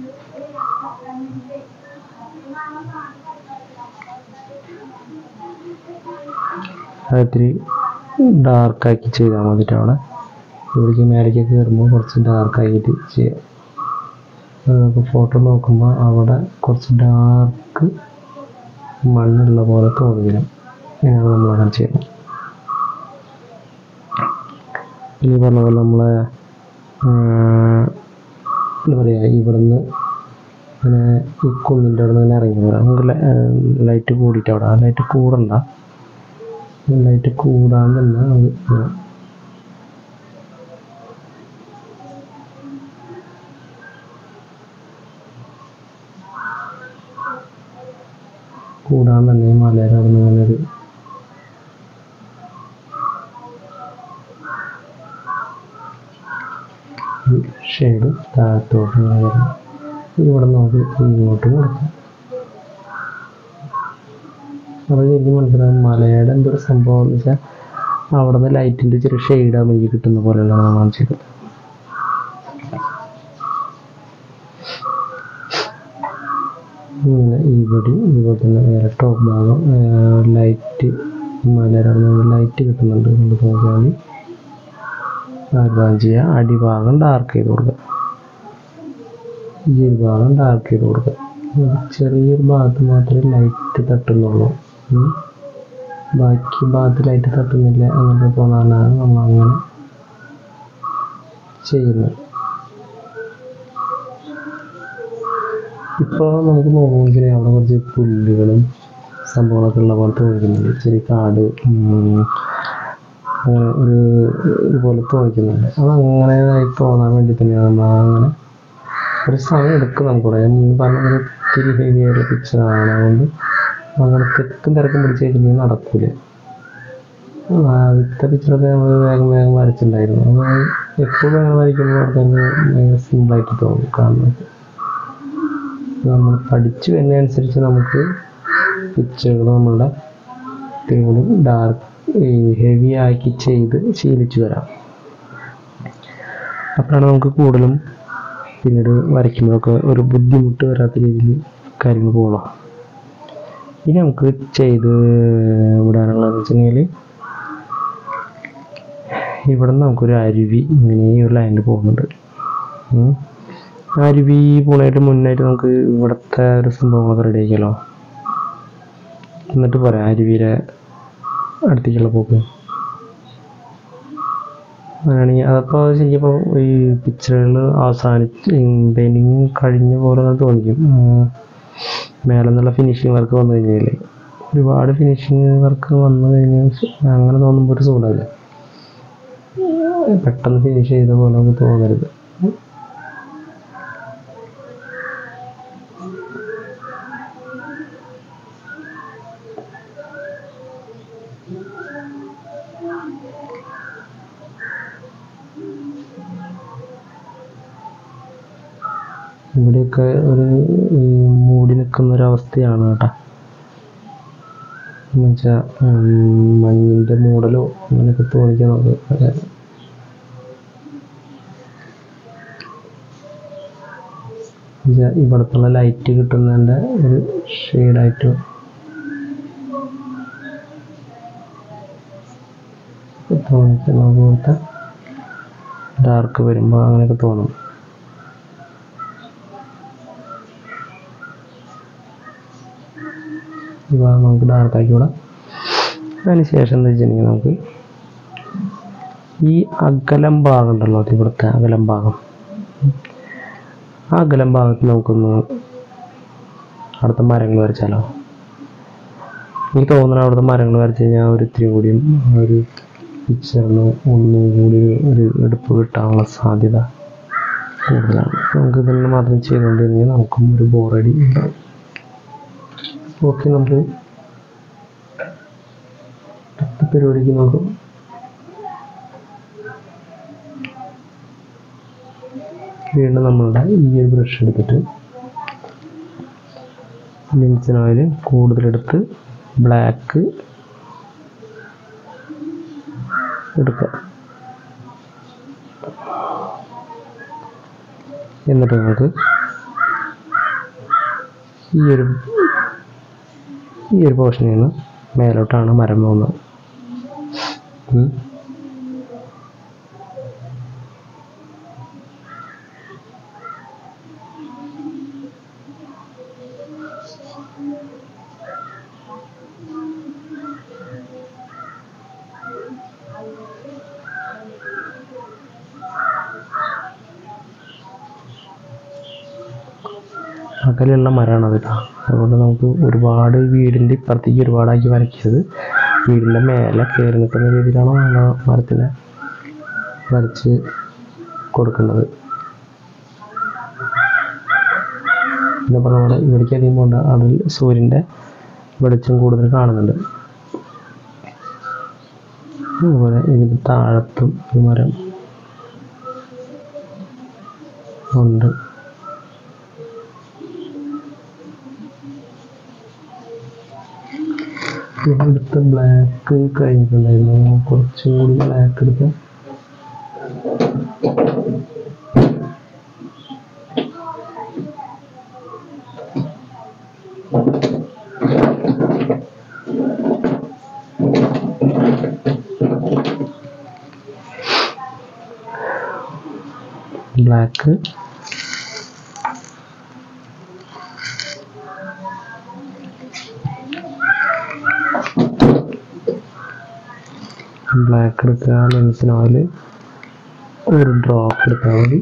അത് ഇത്തിരി ഡാർക്കാക്കി ചെയ്താൽ മതിട്ട് അവിടെ ഇവിടേക്ക് മേലേക്ക് കയറുമ്പോൾ കുറച്ച് ഡാർക്കാക്കിയിട്ട് ചെയ്യാം അത് നമുക്ക് ഫോട്ടോ നോക്കുമ്പോൾ അവിടെ കുറച്ച് ഡാർക്ക് മണ്ണുള്ള പോലെ തോന്നിക്കണം ഇങ്ങനെയാണ് നമ്മൾ അങ്ങനെ ചെയ്യുന്നത് ഇനി പറഞ്ഞ പോലെ നമ്മളെ ആഹ്, എന്താ പറയുക ഇവിടുന്ന് ഇങ്ങനെ ഈ കുന്നിൻ്റെ അവിടെ നിന്ന് ഇങ്ങനെ ഇറങ്ങി വരാം നമുക്ക് ലൈറ്റ് കൂടിയിട്ട് അവിടെ ആ ലൈറ്റ് കൂടണ്ട ലൈറ്റ് കൂടാണ്ട് തന്നെ നമുക്ക് ഇങ്ങനെ കൂടാണ്ട് തന്നെ ഈ മലയുടെ അവിടെ നിന്ന് ഇങ്ങനെ ഒരു ഷെയ്ഡ് താഴത്തോട്ട് ഇങ്ങനെ വരണം ഇവിടെ നമുക്ക് ഇങ്ങോട്ട് കൊടുക്കാം അപ്പോൾ ശരിക്കും മനസ്സിലാവും മലയുടെ എന്തൊരു സംഭവം എന്ന് വെച്ചാൽ അവിടെ നിന്ന് ലൈറ്റിൻ്റെ ചെറിയ ഷെയ്ഡാകുമ്പോൾ എനിക്ക് കിട്ടുന്ന പോലെയുള്ള നമ്മൾ കാണിച്ചത് ഇങ്ങനെ ഇവിടെ ഇതുപോലെ തന്നെ വേറെ ടോപ്പ് ഭാഗം ലൈറ്റ് മലയുടെ അവിടെ നിന്ന് ലൈറ്റ് കിട്ടുന്നുണ്ട് എന്നുള്ളത് നോക്കിയാൽ മതി ഭാഗം ചെയ്യുക അടിഭാഗം ഡാർക്ക് ചെയ്ത് കൊടുക്കുക ഈ ഒരു ഭാഗം ഡാർക്ക് ചെയ്ത് കൊടുക്കുക ഒരു ചെറിയൊരു ഭാഗത്ത് മാത്രമേ ലൈറ്റ് തട്ടുന്നുള്ളൂ ഉം. ബാക്കി ഭാഗത്ത് ലൈറ്റ് തട്ടുന്നില്ല എന്നൊക്കെ തോന്നാനാണ് നമ്മൾ അങ്ങനെ ചെയ്യുന്നത് ഇപ്പോൾ നമുക്ക് നോക്കുമ്പോൾ അവിടെ കുറച്ച് പുല്ലുകളും സംഭവങ്ങളൊക്കെ ഉള്ള പോലെ തോന്നിക്കുന്നുണ്ട് ചെറിയ കാട് ഉം, അങ്ങനെ ഒരു ഇതുപോലെ തോന്നിക്കുന്നുണ്ട് അത് അങ്ങനെയായി തോന്നാൻ വേണ്ടി തന്നെയാണ് നമ്മൾ അങ്ങനെ ഒരു സമയം എടുക്കും നമുക്കിവിടെ ഞാൻ മുൻപ് പറഞ്ഞ ഒരു ഒത്തിരി ഹെവി ആയിട്ടുള്ള പിക്ചർ ആണ് അതുകൊണ്ട് അങ്ങനെ തെക്കും തിരക്കും പിടിച്ച് കഴിഞ്ഞാൽ നടക്കൂല ആദ്യത്തെ പിക്ചറൊക്കെ നമ്മൾ വേഗം വേഗം വരച്ചിട്ടുണ്ടായിരുന്നു അത് എപ്പോഴും അങ്ങനെ വരയ്ക്കുമ്പോൾ ആൾക്കാർക്ക് ഭയങ്കര സിമ്പിളായിട്ട് തോന്നും കാണുന്നത് നമ്മൾ പഠിച്ചു വരുന്നതനുസരിച്ച് നമുക്ക് പിക്ചറുകൾ നമ്മളുടെ ഇത്തിരി കൂടി ഡാർക്ക് ഹെവി ആക്കി ചെയ്ത് ശീലിച്ചു വരാം അപ്പോഴാണ് നമുക്ക് കൂടുതലും പിന്നീട് വരയ്ക്കുമ്പോഴൊക്കെ ഒരു ബുദ്ധിമുട്ട് വരാത്ത രീതിയിൽ കാര്യങ്ങൾ പോകണം ഇനി നമുക്ക് ചെയ്ത് വിടാനുള്ളതെന്ന് വെച്ചിട്ടുണ്ടെങ്കിൽ ഇവിടെ നിന്ന് നമുക്കൊരു അരുവി ഇങ്ങനെ ഈ ഒരു ലൈനിൽ പോകുന്നുണ്ട് ഉം. ആ അരുവി പോണായിട്ട് മുന്നായിട്ട് നമുക്ക് ഇവിടുത്തെ ഒരു സംഭവങ്ങളൊക്കെ റെഡി ആക്കിയാലോ എന്നിട്ട് പറയാം അരുവിയുടെ അടുത്തേക്കുള്ള പോക്ക് അങ്ങനെയാണെങ്കിൽ അതപ്പോൾ ശരിക്കും ഈ പിക്ചറുകൾ അവസാനിച്ച് പെയിൻറ്റിങ് കഴിഞ്ഞ പോലെ അങ്ങനെ തോന്നിക്കും ഉം. മേലെ നിന്നുള്ള ഫിനിഷിങ് വർക്ക് വന്നു കഴിഞ്ഞാൽ ഒരുപാട് ഫിനിഷിങ് വർക്ക് വന്നു കഴിഞ്ഞാൽ അങ്ങനെ തോന്നുമ്പോൾ ഒരു സുഖമില്ല പെട്ടെന്ന് ഫിനിഷ് ചെയ്ത പോലെ നമുക്ക് തോന്നരുത് ഇവിടെയൊക്കെ ഒരു ഈ മൂടി നിൽക്കുന്ന ഒരു അവസ്ഥയാണ് കേട്ടോ എന്ന് വെച്ചാൽ മഞ്ഞിൻ്റെ മൂടലോ അങ്ങനെയൊക്കെ തോന്നിക്കാൻ നമുക്ക് അതെ എന്നുവെച്ചാൽ ഇവിടത്തുള്ള ലൈറ്റ് കിട്ടുന്നതിൻ്റെ ഒരു ഷെയ്ഡായിട്ട് തോന്നിക്കുന്ന പോലത്തെ ഡാർക്ക് വരുമ്പോൾ അങ്ങനെയൊക്കെ തോന്നും ഈ ഭാഗം നമുക്ക് ഡാർക്ക് ആക്കി വിടാം അതിന് ശേഷം എന്താ വെച്ചിട്ടുണ്ടെങ്കിൽ നമുക്ക് ഈ അകലം ഭാഗം ഉണ്ടല്ലോ അത് ഇവിടുത്തെ അകലം ഭാഗം ആ അകലം ഭാഗത്ത് നമുക്കൊന്ന് അവിടുത്തെ മരങ്ങൾ വരച്ചാലോ എനിക്ക് തോന്നുന്നു അവിടുത്തെ മരങ്ങൾ വരച്ച് കഴിഞ്ഞാൽ ഒരു ഇത്തിരി കൂടിയും ആ ഒരു പിക്ചറിന് ഒന്നും കൂടി ഒരു എടുപ്പ് കിട്ടാനുള്ള സാധ്യത കൂടുതലാണ് നമുക്ക് ഇതൊന്നും മാത്രം ചെയ്തുകൊണ്ടിരുന്നെങ്കിൽ നമുക്കും ഒരു ബോറടി ഉണ്ടാവും ഓക്കെ നമുക്ക് അടുത്ത പരിപാടിക്ക് നോക്കാം വീണ്ടും നമ്മളുടെ ഈ ഒരു ബ്രഷ് എടുത്തിട്ട് ലിൻസൻ ഓയിൽ കൂടുതലെടുത്ത് ബ്ലാക്ക് എടുക്കുക എന്നിട്ട് നമുക്ക് ഈ ഒരു ഈ ഒരു പോർഷനിൽ നിന്ന് മേലോട്ടാണ് മരം പോകുന്നത് ഉം. അകലെയുള്ള മരമാണ് അത് ട്ടോ. അതുകൊണ്ട് നമുക്ക് ഒരുപാട് വീടിൻ്റെ ഇപ്പുറത്തേക്ക് ഒരുപാടാക്കി വരയ്ക്കരുത് വീടിൻ്റെ മേലെ കയറി നിൽക്കുന്ന രീതിയിലാണ് നമ്മൾ മരത്തിനെ വരച്ച് കൊടുക്കേണ്ടത് പിന്നെ പറഞ്ഞ പോലെ ഇവിടേക്ക് അധികം പോകണ്ട അതിൽ സൂര്യൻ്റെ വെളിച്ചം കൂടുതൽ കാണുന്നുണ്ട് അതുപോലെ ഇതിൻ്റെ താഴത്തും ഒരു മരം ഉണ്ട് ഇവിടുത്തെ ബ്ലാക്ക് കഴിഞ്ഞിട്ടുണ്ടായിരുന്നു കുറച്ചും കൂടി ബ്ലാക്ക് എടുത്ത് ബ്ലാക്ക് ബ്ലാക്ക് എടുക്കുക ലെൻസിന് ഓയിൽ ഒരു ഡ്രോപ്പ് എടുത്താൽ മതി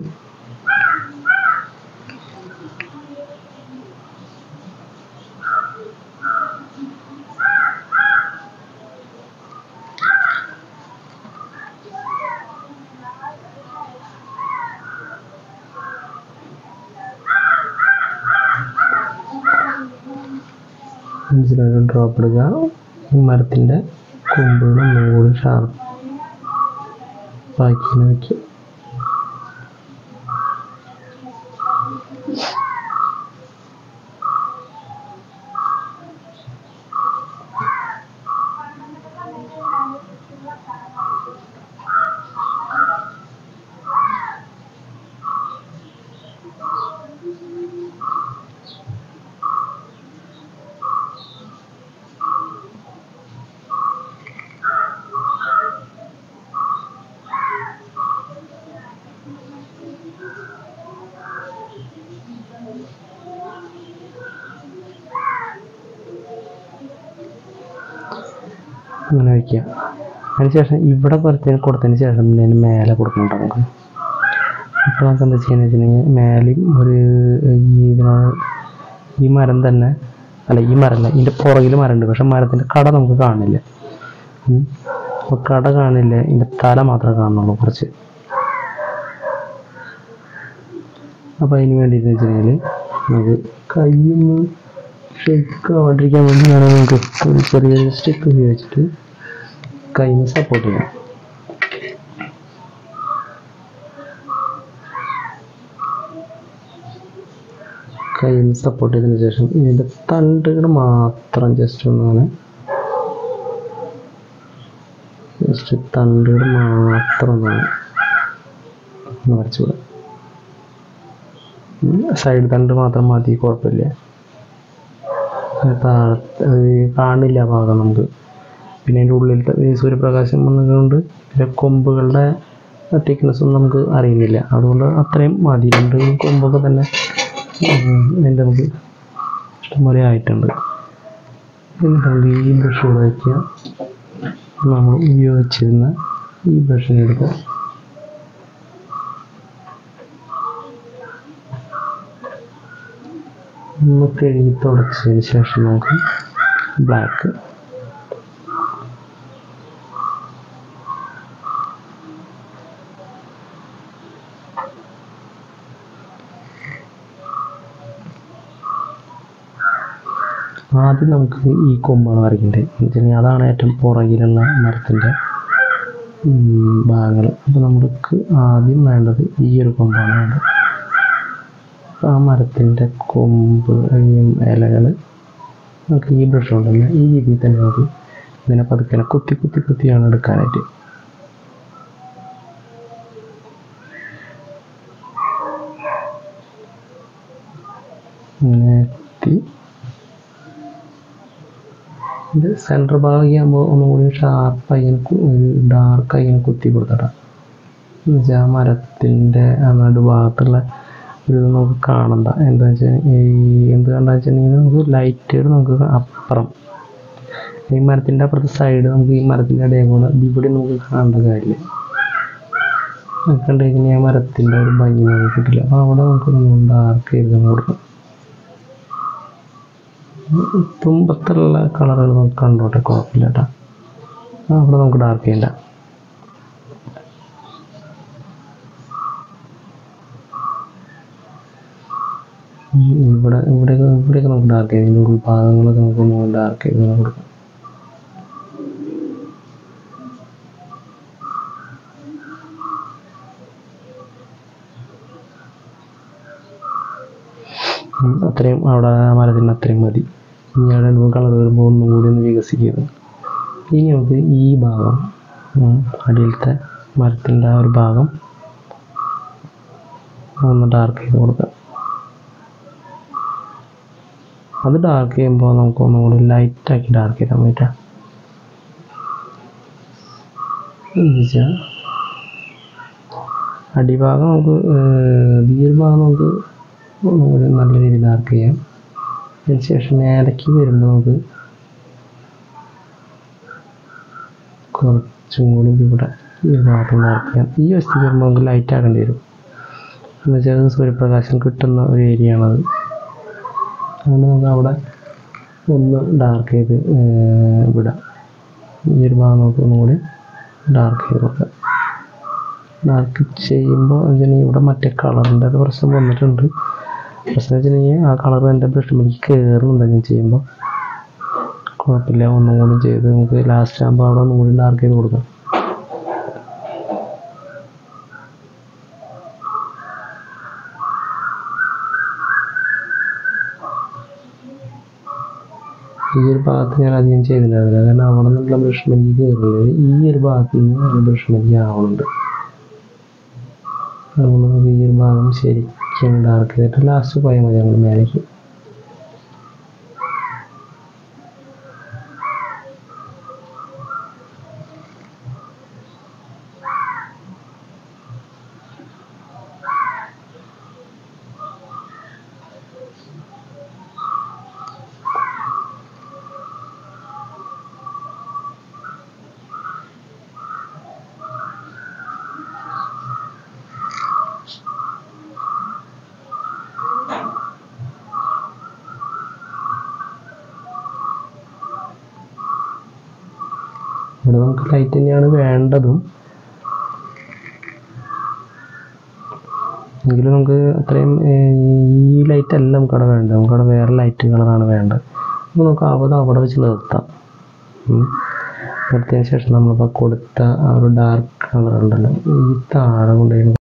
ലെൻസിന് ഒരു ഡ്രോപ്പ് എടുക്കുക ഈ മരത്തിൻ്റെ കൊമ്പുകൾ ഒന്നും കൂടി ഷാർപ്പ് ആക്കി വയ്ക്കുക അങ്ങനെ വയ്ക്കുക അതിനുശേഷം ഇവിടെ പുറത്തേക്ക് കൊടുത്തതിന് ശേഷം പിന്നെ അതിന് മേലെ കൊടുക്കുന്നുണ്ട് നമുക്ക് അപ്പോൾ നമുക്ക് എന്താ ചെയ്യുന്നത് വെച്ചിട്ടുണ്ടെങ്കിൽ മേലെയും ഒരു ഈ ഇതിനോട് ഈ മരം തന്നെ അല്ല ഈ മരമല്ല ഇതിൻ്റെ പുറകിൽ മരമുണ്ട് പക്ഷെ മരത്തിൻ്റെ കട നമുക്ക് കാണില്ല ഉം. അപ്പോൾ കട കാണില്ല ഇതിൻ്റെ തല മാത്രമേ കാണുന്നുള്ളൂ കുറച്ച് അപ്പോൾ അതിന് വേണ്ടിയിട്ട് വെച്ചിട്ടുണ്ടെങ്കിൽ നമുക്ക് കയ്യിൽ ഷെയ്ക്ക് ആവാണ്ടിരിക്കാൻ വേണ്ടിയാണ് നമുക്ക് ഒരു ചെറിയൊരു സ്റ്റിക്ക് ഉപയോഗിച്ചിട്ട് കയ്യിൽ സപ്പോർട്ട് ചെയ്യാം കയ്യിൽ സപ്പോർട്ട് ചെയ്തതിന് ശേഷം ഇതിൻ്റെ തണ്ടുകൾ മാത്രം ജസ്റ്റ് ഒന്നാണ് ജസ്റ്റ് തണ്ടുകൾ മാത്രം ഒന്നാണ് ഒന്ന് വരച്ചുകൂടാ സൈഡ് തണ്ട് മാത്രം മതി കുഴപ്പമില്ല താഴത്തെ അത് കാണില്ല ആ ഭാഗം നമുക്ക് പിന്നെ അതിൻ്റെ ഉള്ളിലത്തെ ഈ സൂര്യപ്രകാശം വന്നതുകൊണ്ട് ഇതിൻ്റെ കൊമ്പുകളുടെ തിക്നെസ് ഒന്നും നമുക്ക് അറിയുന്നില്ല അതുകൊണ്ട് അത്രയും മതി രണ്ട് കൊമ്പൊക്കെ തന്നെ ഉം, അതിൻ്റെ നമുക്ക് ഇഷ്ടംപോലെ ആയിട്ടുണ്ട് എന്നിട്ട് നമുക്ക് ഈ ബ്രഷ് കൂടെ വയ്ക്കുക നമ്മൾ ഉപയോഗിച്ചിരുന്ന ഈ ബ്രഷിനെ എടുക്കുക ഒന്ന് കഴുകി തുടച്ചതിന് ശേഷം നമുക്ക് ബ്ലാക്ക് ആദ്യം നമുക്ക് ഈ കൊമ്പാണ് വരയ്ക്കേണ്ടത് എന്നുവെച്ചാൽ അതാണ് ഏറ്റവും പുറകിലുള്ള മരത്തിൻ്റെ ഭാഗങ്ങൾ അപ്പോൾ നമുക്ക് ആദ്യം വേണ്ടത് ഈ ഒരു കൊമ്പാണ് വേണ്ടത് അപ്പോൾ ആ മരത്തിൻ്റെ കൊമ്പ് ഈ ഇലകൾ നമുക്ക് ഈ ബ്രഷ് കൊണ്ട് തന്നെ ഈ രീതിയിൽ തന്നെ നമുക്ക് ഇതിനെ പതുക്കെ കുത്തി കുത്തി കുത്തിയാണ് എടുക്കാനായിട്ട് ഇങ്ങനെ എത്തി ഇത് സെൻറ്റർ ഭാഗമാകുമ്പോൾ ഒന്നുകൂടി ഷാർപ്പായി ഡാർക്കായി ഇങ്ങനെ കുത്തി കൊടുത്തടാ എന്നുവെച്ചാൽ ആ മരത്തിൻ്റെ ആ നടുഭാഗത്തുള്ള ഒരു ഇത് നമുക്ക് കാണണ്ട എന്താ വെച്ചാൽ ഈ എന്ത് കണ്ടാ വെച്ചിട്ടുണ്ടെങ്കിൽ നമുക്ക് ലൈറ്റുകൾ നമുക്ക് അപ്പുറം ഈ മരത്തിൻ്റെ അപ്പുറത്തെ സൈഡ് നമുക്ക് ഈ മരത്തിൻ്റെ ഇടയിൽ കൂടെ ഇവിടെ നമുക്ക് കാണേണ്ട കാര്യമില്ല കണ്ടുകഴിഞ്ഞാൽ ആ മരത്തിൻ്റെ ഒരു ഭംഗി നമുക്ക് കിട്ടില്ല അപ്പോൾ അവിടെ നമുക്ക് നമ്മൾ ഡാർക്ക് ചെയ്ത് കൊടുക്കണം തുമ്പത്തുള്ള കളറുകൾ നമുക്ക് കണ്ടോട്ടെ കുഴപ്പമില്ല കേട്ടോ ആ, അവിടെ നമുക്ക് ഡാർക്ക് ചെയ്യണ്ട ഉം, ഇവിടെ ഇവിടെയൊക്കെ ഇവിടെയൊക്കെ നമുക്ക് ഡാർക്ക് ചെയ്ത് ഇതിൻ്റെ ഉൾഭാഗങ്ങളൊക്കെ നമുക്ക് ഒന്ന് ഡാർക്ക് ചെയ്ത് ഇങ്ങനെ കൊടുക്കാം ഉം, അത്രയും അവിടെ ആ മരത്തിന് അത്രയും മതി ഇനി അവിടെ രണ്ട് മൂന്ന് കളർ വരുമ്പോൾ ഒന്നും കൂടി ഒന്ന് വികസിക്കുന്നത് ഇനി നമുക്ക് ഈ ഭാഗം ഉം, അടിയിലത്തെ മരത്തിൻ്റെ ആ ഒരു ഭാഗം ഒന്ന് ഡാർക്ക് ചെയ്ത് കൊടുക്കാം അത് ഡാർക്ക് ചെയ്യുമ്പോൾ നമുക്ക് ഒന്നും കൂടി ലൈറ്റാക്കി ഡാർക്ക് ചെയ്താൽ പറ്റാം എന്നുവെച്ചാൽ അടിഭാഗം നമുക്ക് ഏർ, ഈ ഒരു ഭാഗം നമുക്ക് ഒന്നുകൂടി നല്ല രീതിയിൽ ഡാർക്ക് ചെയ്യാം അതിന് ശേഷം മേലേക്ക് വരുമ്പോൾ നമുക്ക് കുറച്ചും കൂടി ഇവിടെ ഈ ഒരു ഭാഗത്ത് ഡാർക്ക് ചെയ്യാം ഈ വശത്തേക്ക് വരുമ്പോൾ നമുക്ക് ലൈറ്റ് ആക്കേണ്ടി വരും എന്ന് വെച്ചാൽ അത് സൂര്യപ്രകാശം കിട്ടുന്ന ഒരു ഏരിയ ആണത് അതുകൊണ്ട് നമുക്ക് അവിടെ ഒന്ന് ഡാർക്ക് ചെയ്ത് ഏർ, വിടാം ഈ ഒരു ഭാഗം നമുക്ക് ഒന്നും കൂടി ഡാർക്ക് ചെയ്ത് കൊടുക്കാം ഡാർക്ക് ചെയ്യുമ്പോൾ വെച്ചിട്ടുണ്ടെങ്കിൽ ഇവിടെ മറ്റേ കളറിൻ്റെ ഒരു പ്രശ്നം വന്നിട്ടുണ്ട് പ്രശ്നം വെച്ചിട്ടുണ്ടെങ്കിൽ ആ കളർ എൻ്റെ ബ്രഷിലേക്ക് കയറുന്നുണ്ട് ഞാൻ ചെയ്യുമ്പോൾ കുഴപ്പമില്ല ഒന്നും കൂടി ചെയ്ത് നമുക്ക് ലാസ്റ്റ് ആകുമ്പോൾ അവിടെ ഒന്നും കൂടി ഡാർക്ക് ചെയ്ത് കൊടുക്കാം ഈ ഒരു ഭാഗത്ത് ഞാൻ അധികം ചെയ്തിട്ടുണ്ടായിരുന്നില്ല കാരണം അവിടെ നിന്നുള്ള ബ്രഷ്മെനിക്ക് കയറുന്നത് ഈ ഒരു ഭാഗത്ത് നിന്ന് ബ്രഷ്മെനിക്ക് ആവുന്നുണ്ട് അതുകൊണ്ട് നമുക്ക് ഈ ഒരു ഭാഗം ശരിക്കും ഡാർക്ക് ചെയ്തിട്ട് ലാസ്റ്റ് പോയാൽ മതി ഞങ്ങൾ മേലേക്ക് നമുക്ക് ലൈറ്റ് തന്നെയാണ് വേണ്ടതും എങ്കിലും നമുക്ക് അത്രയും ഏർ, ഈ ലൈറ്റ് അല്ല നമുക്കവിടെ വേണ്ടത് നമുക്കവിടെ വേറെ ലൈറ്റ് കളറാണ് വേണ്ടത് അപ്പോൾ നമുക്ക് അവിടെ അവിടെ വെച്ച് നിർത്താം ഉം. നിർത്തിയതിന് ശേഷം നമ്മളിപ്പോൾ കൊടുത്ത ആ ഒരു ഡാർക്ക് കളർ ഉണ്ടല്ലോ ഈ താഴെ കൊണ്ടുപോയി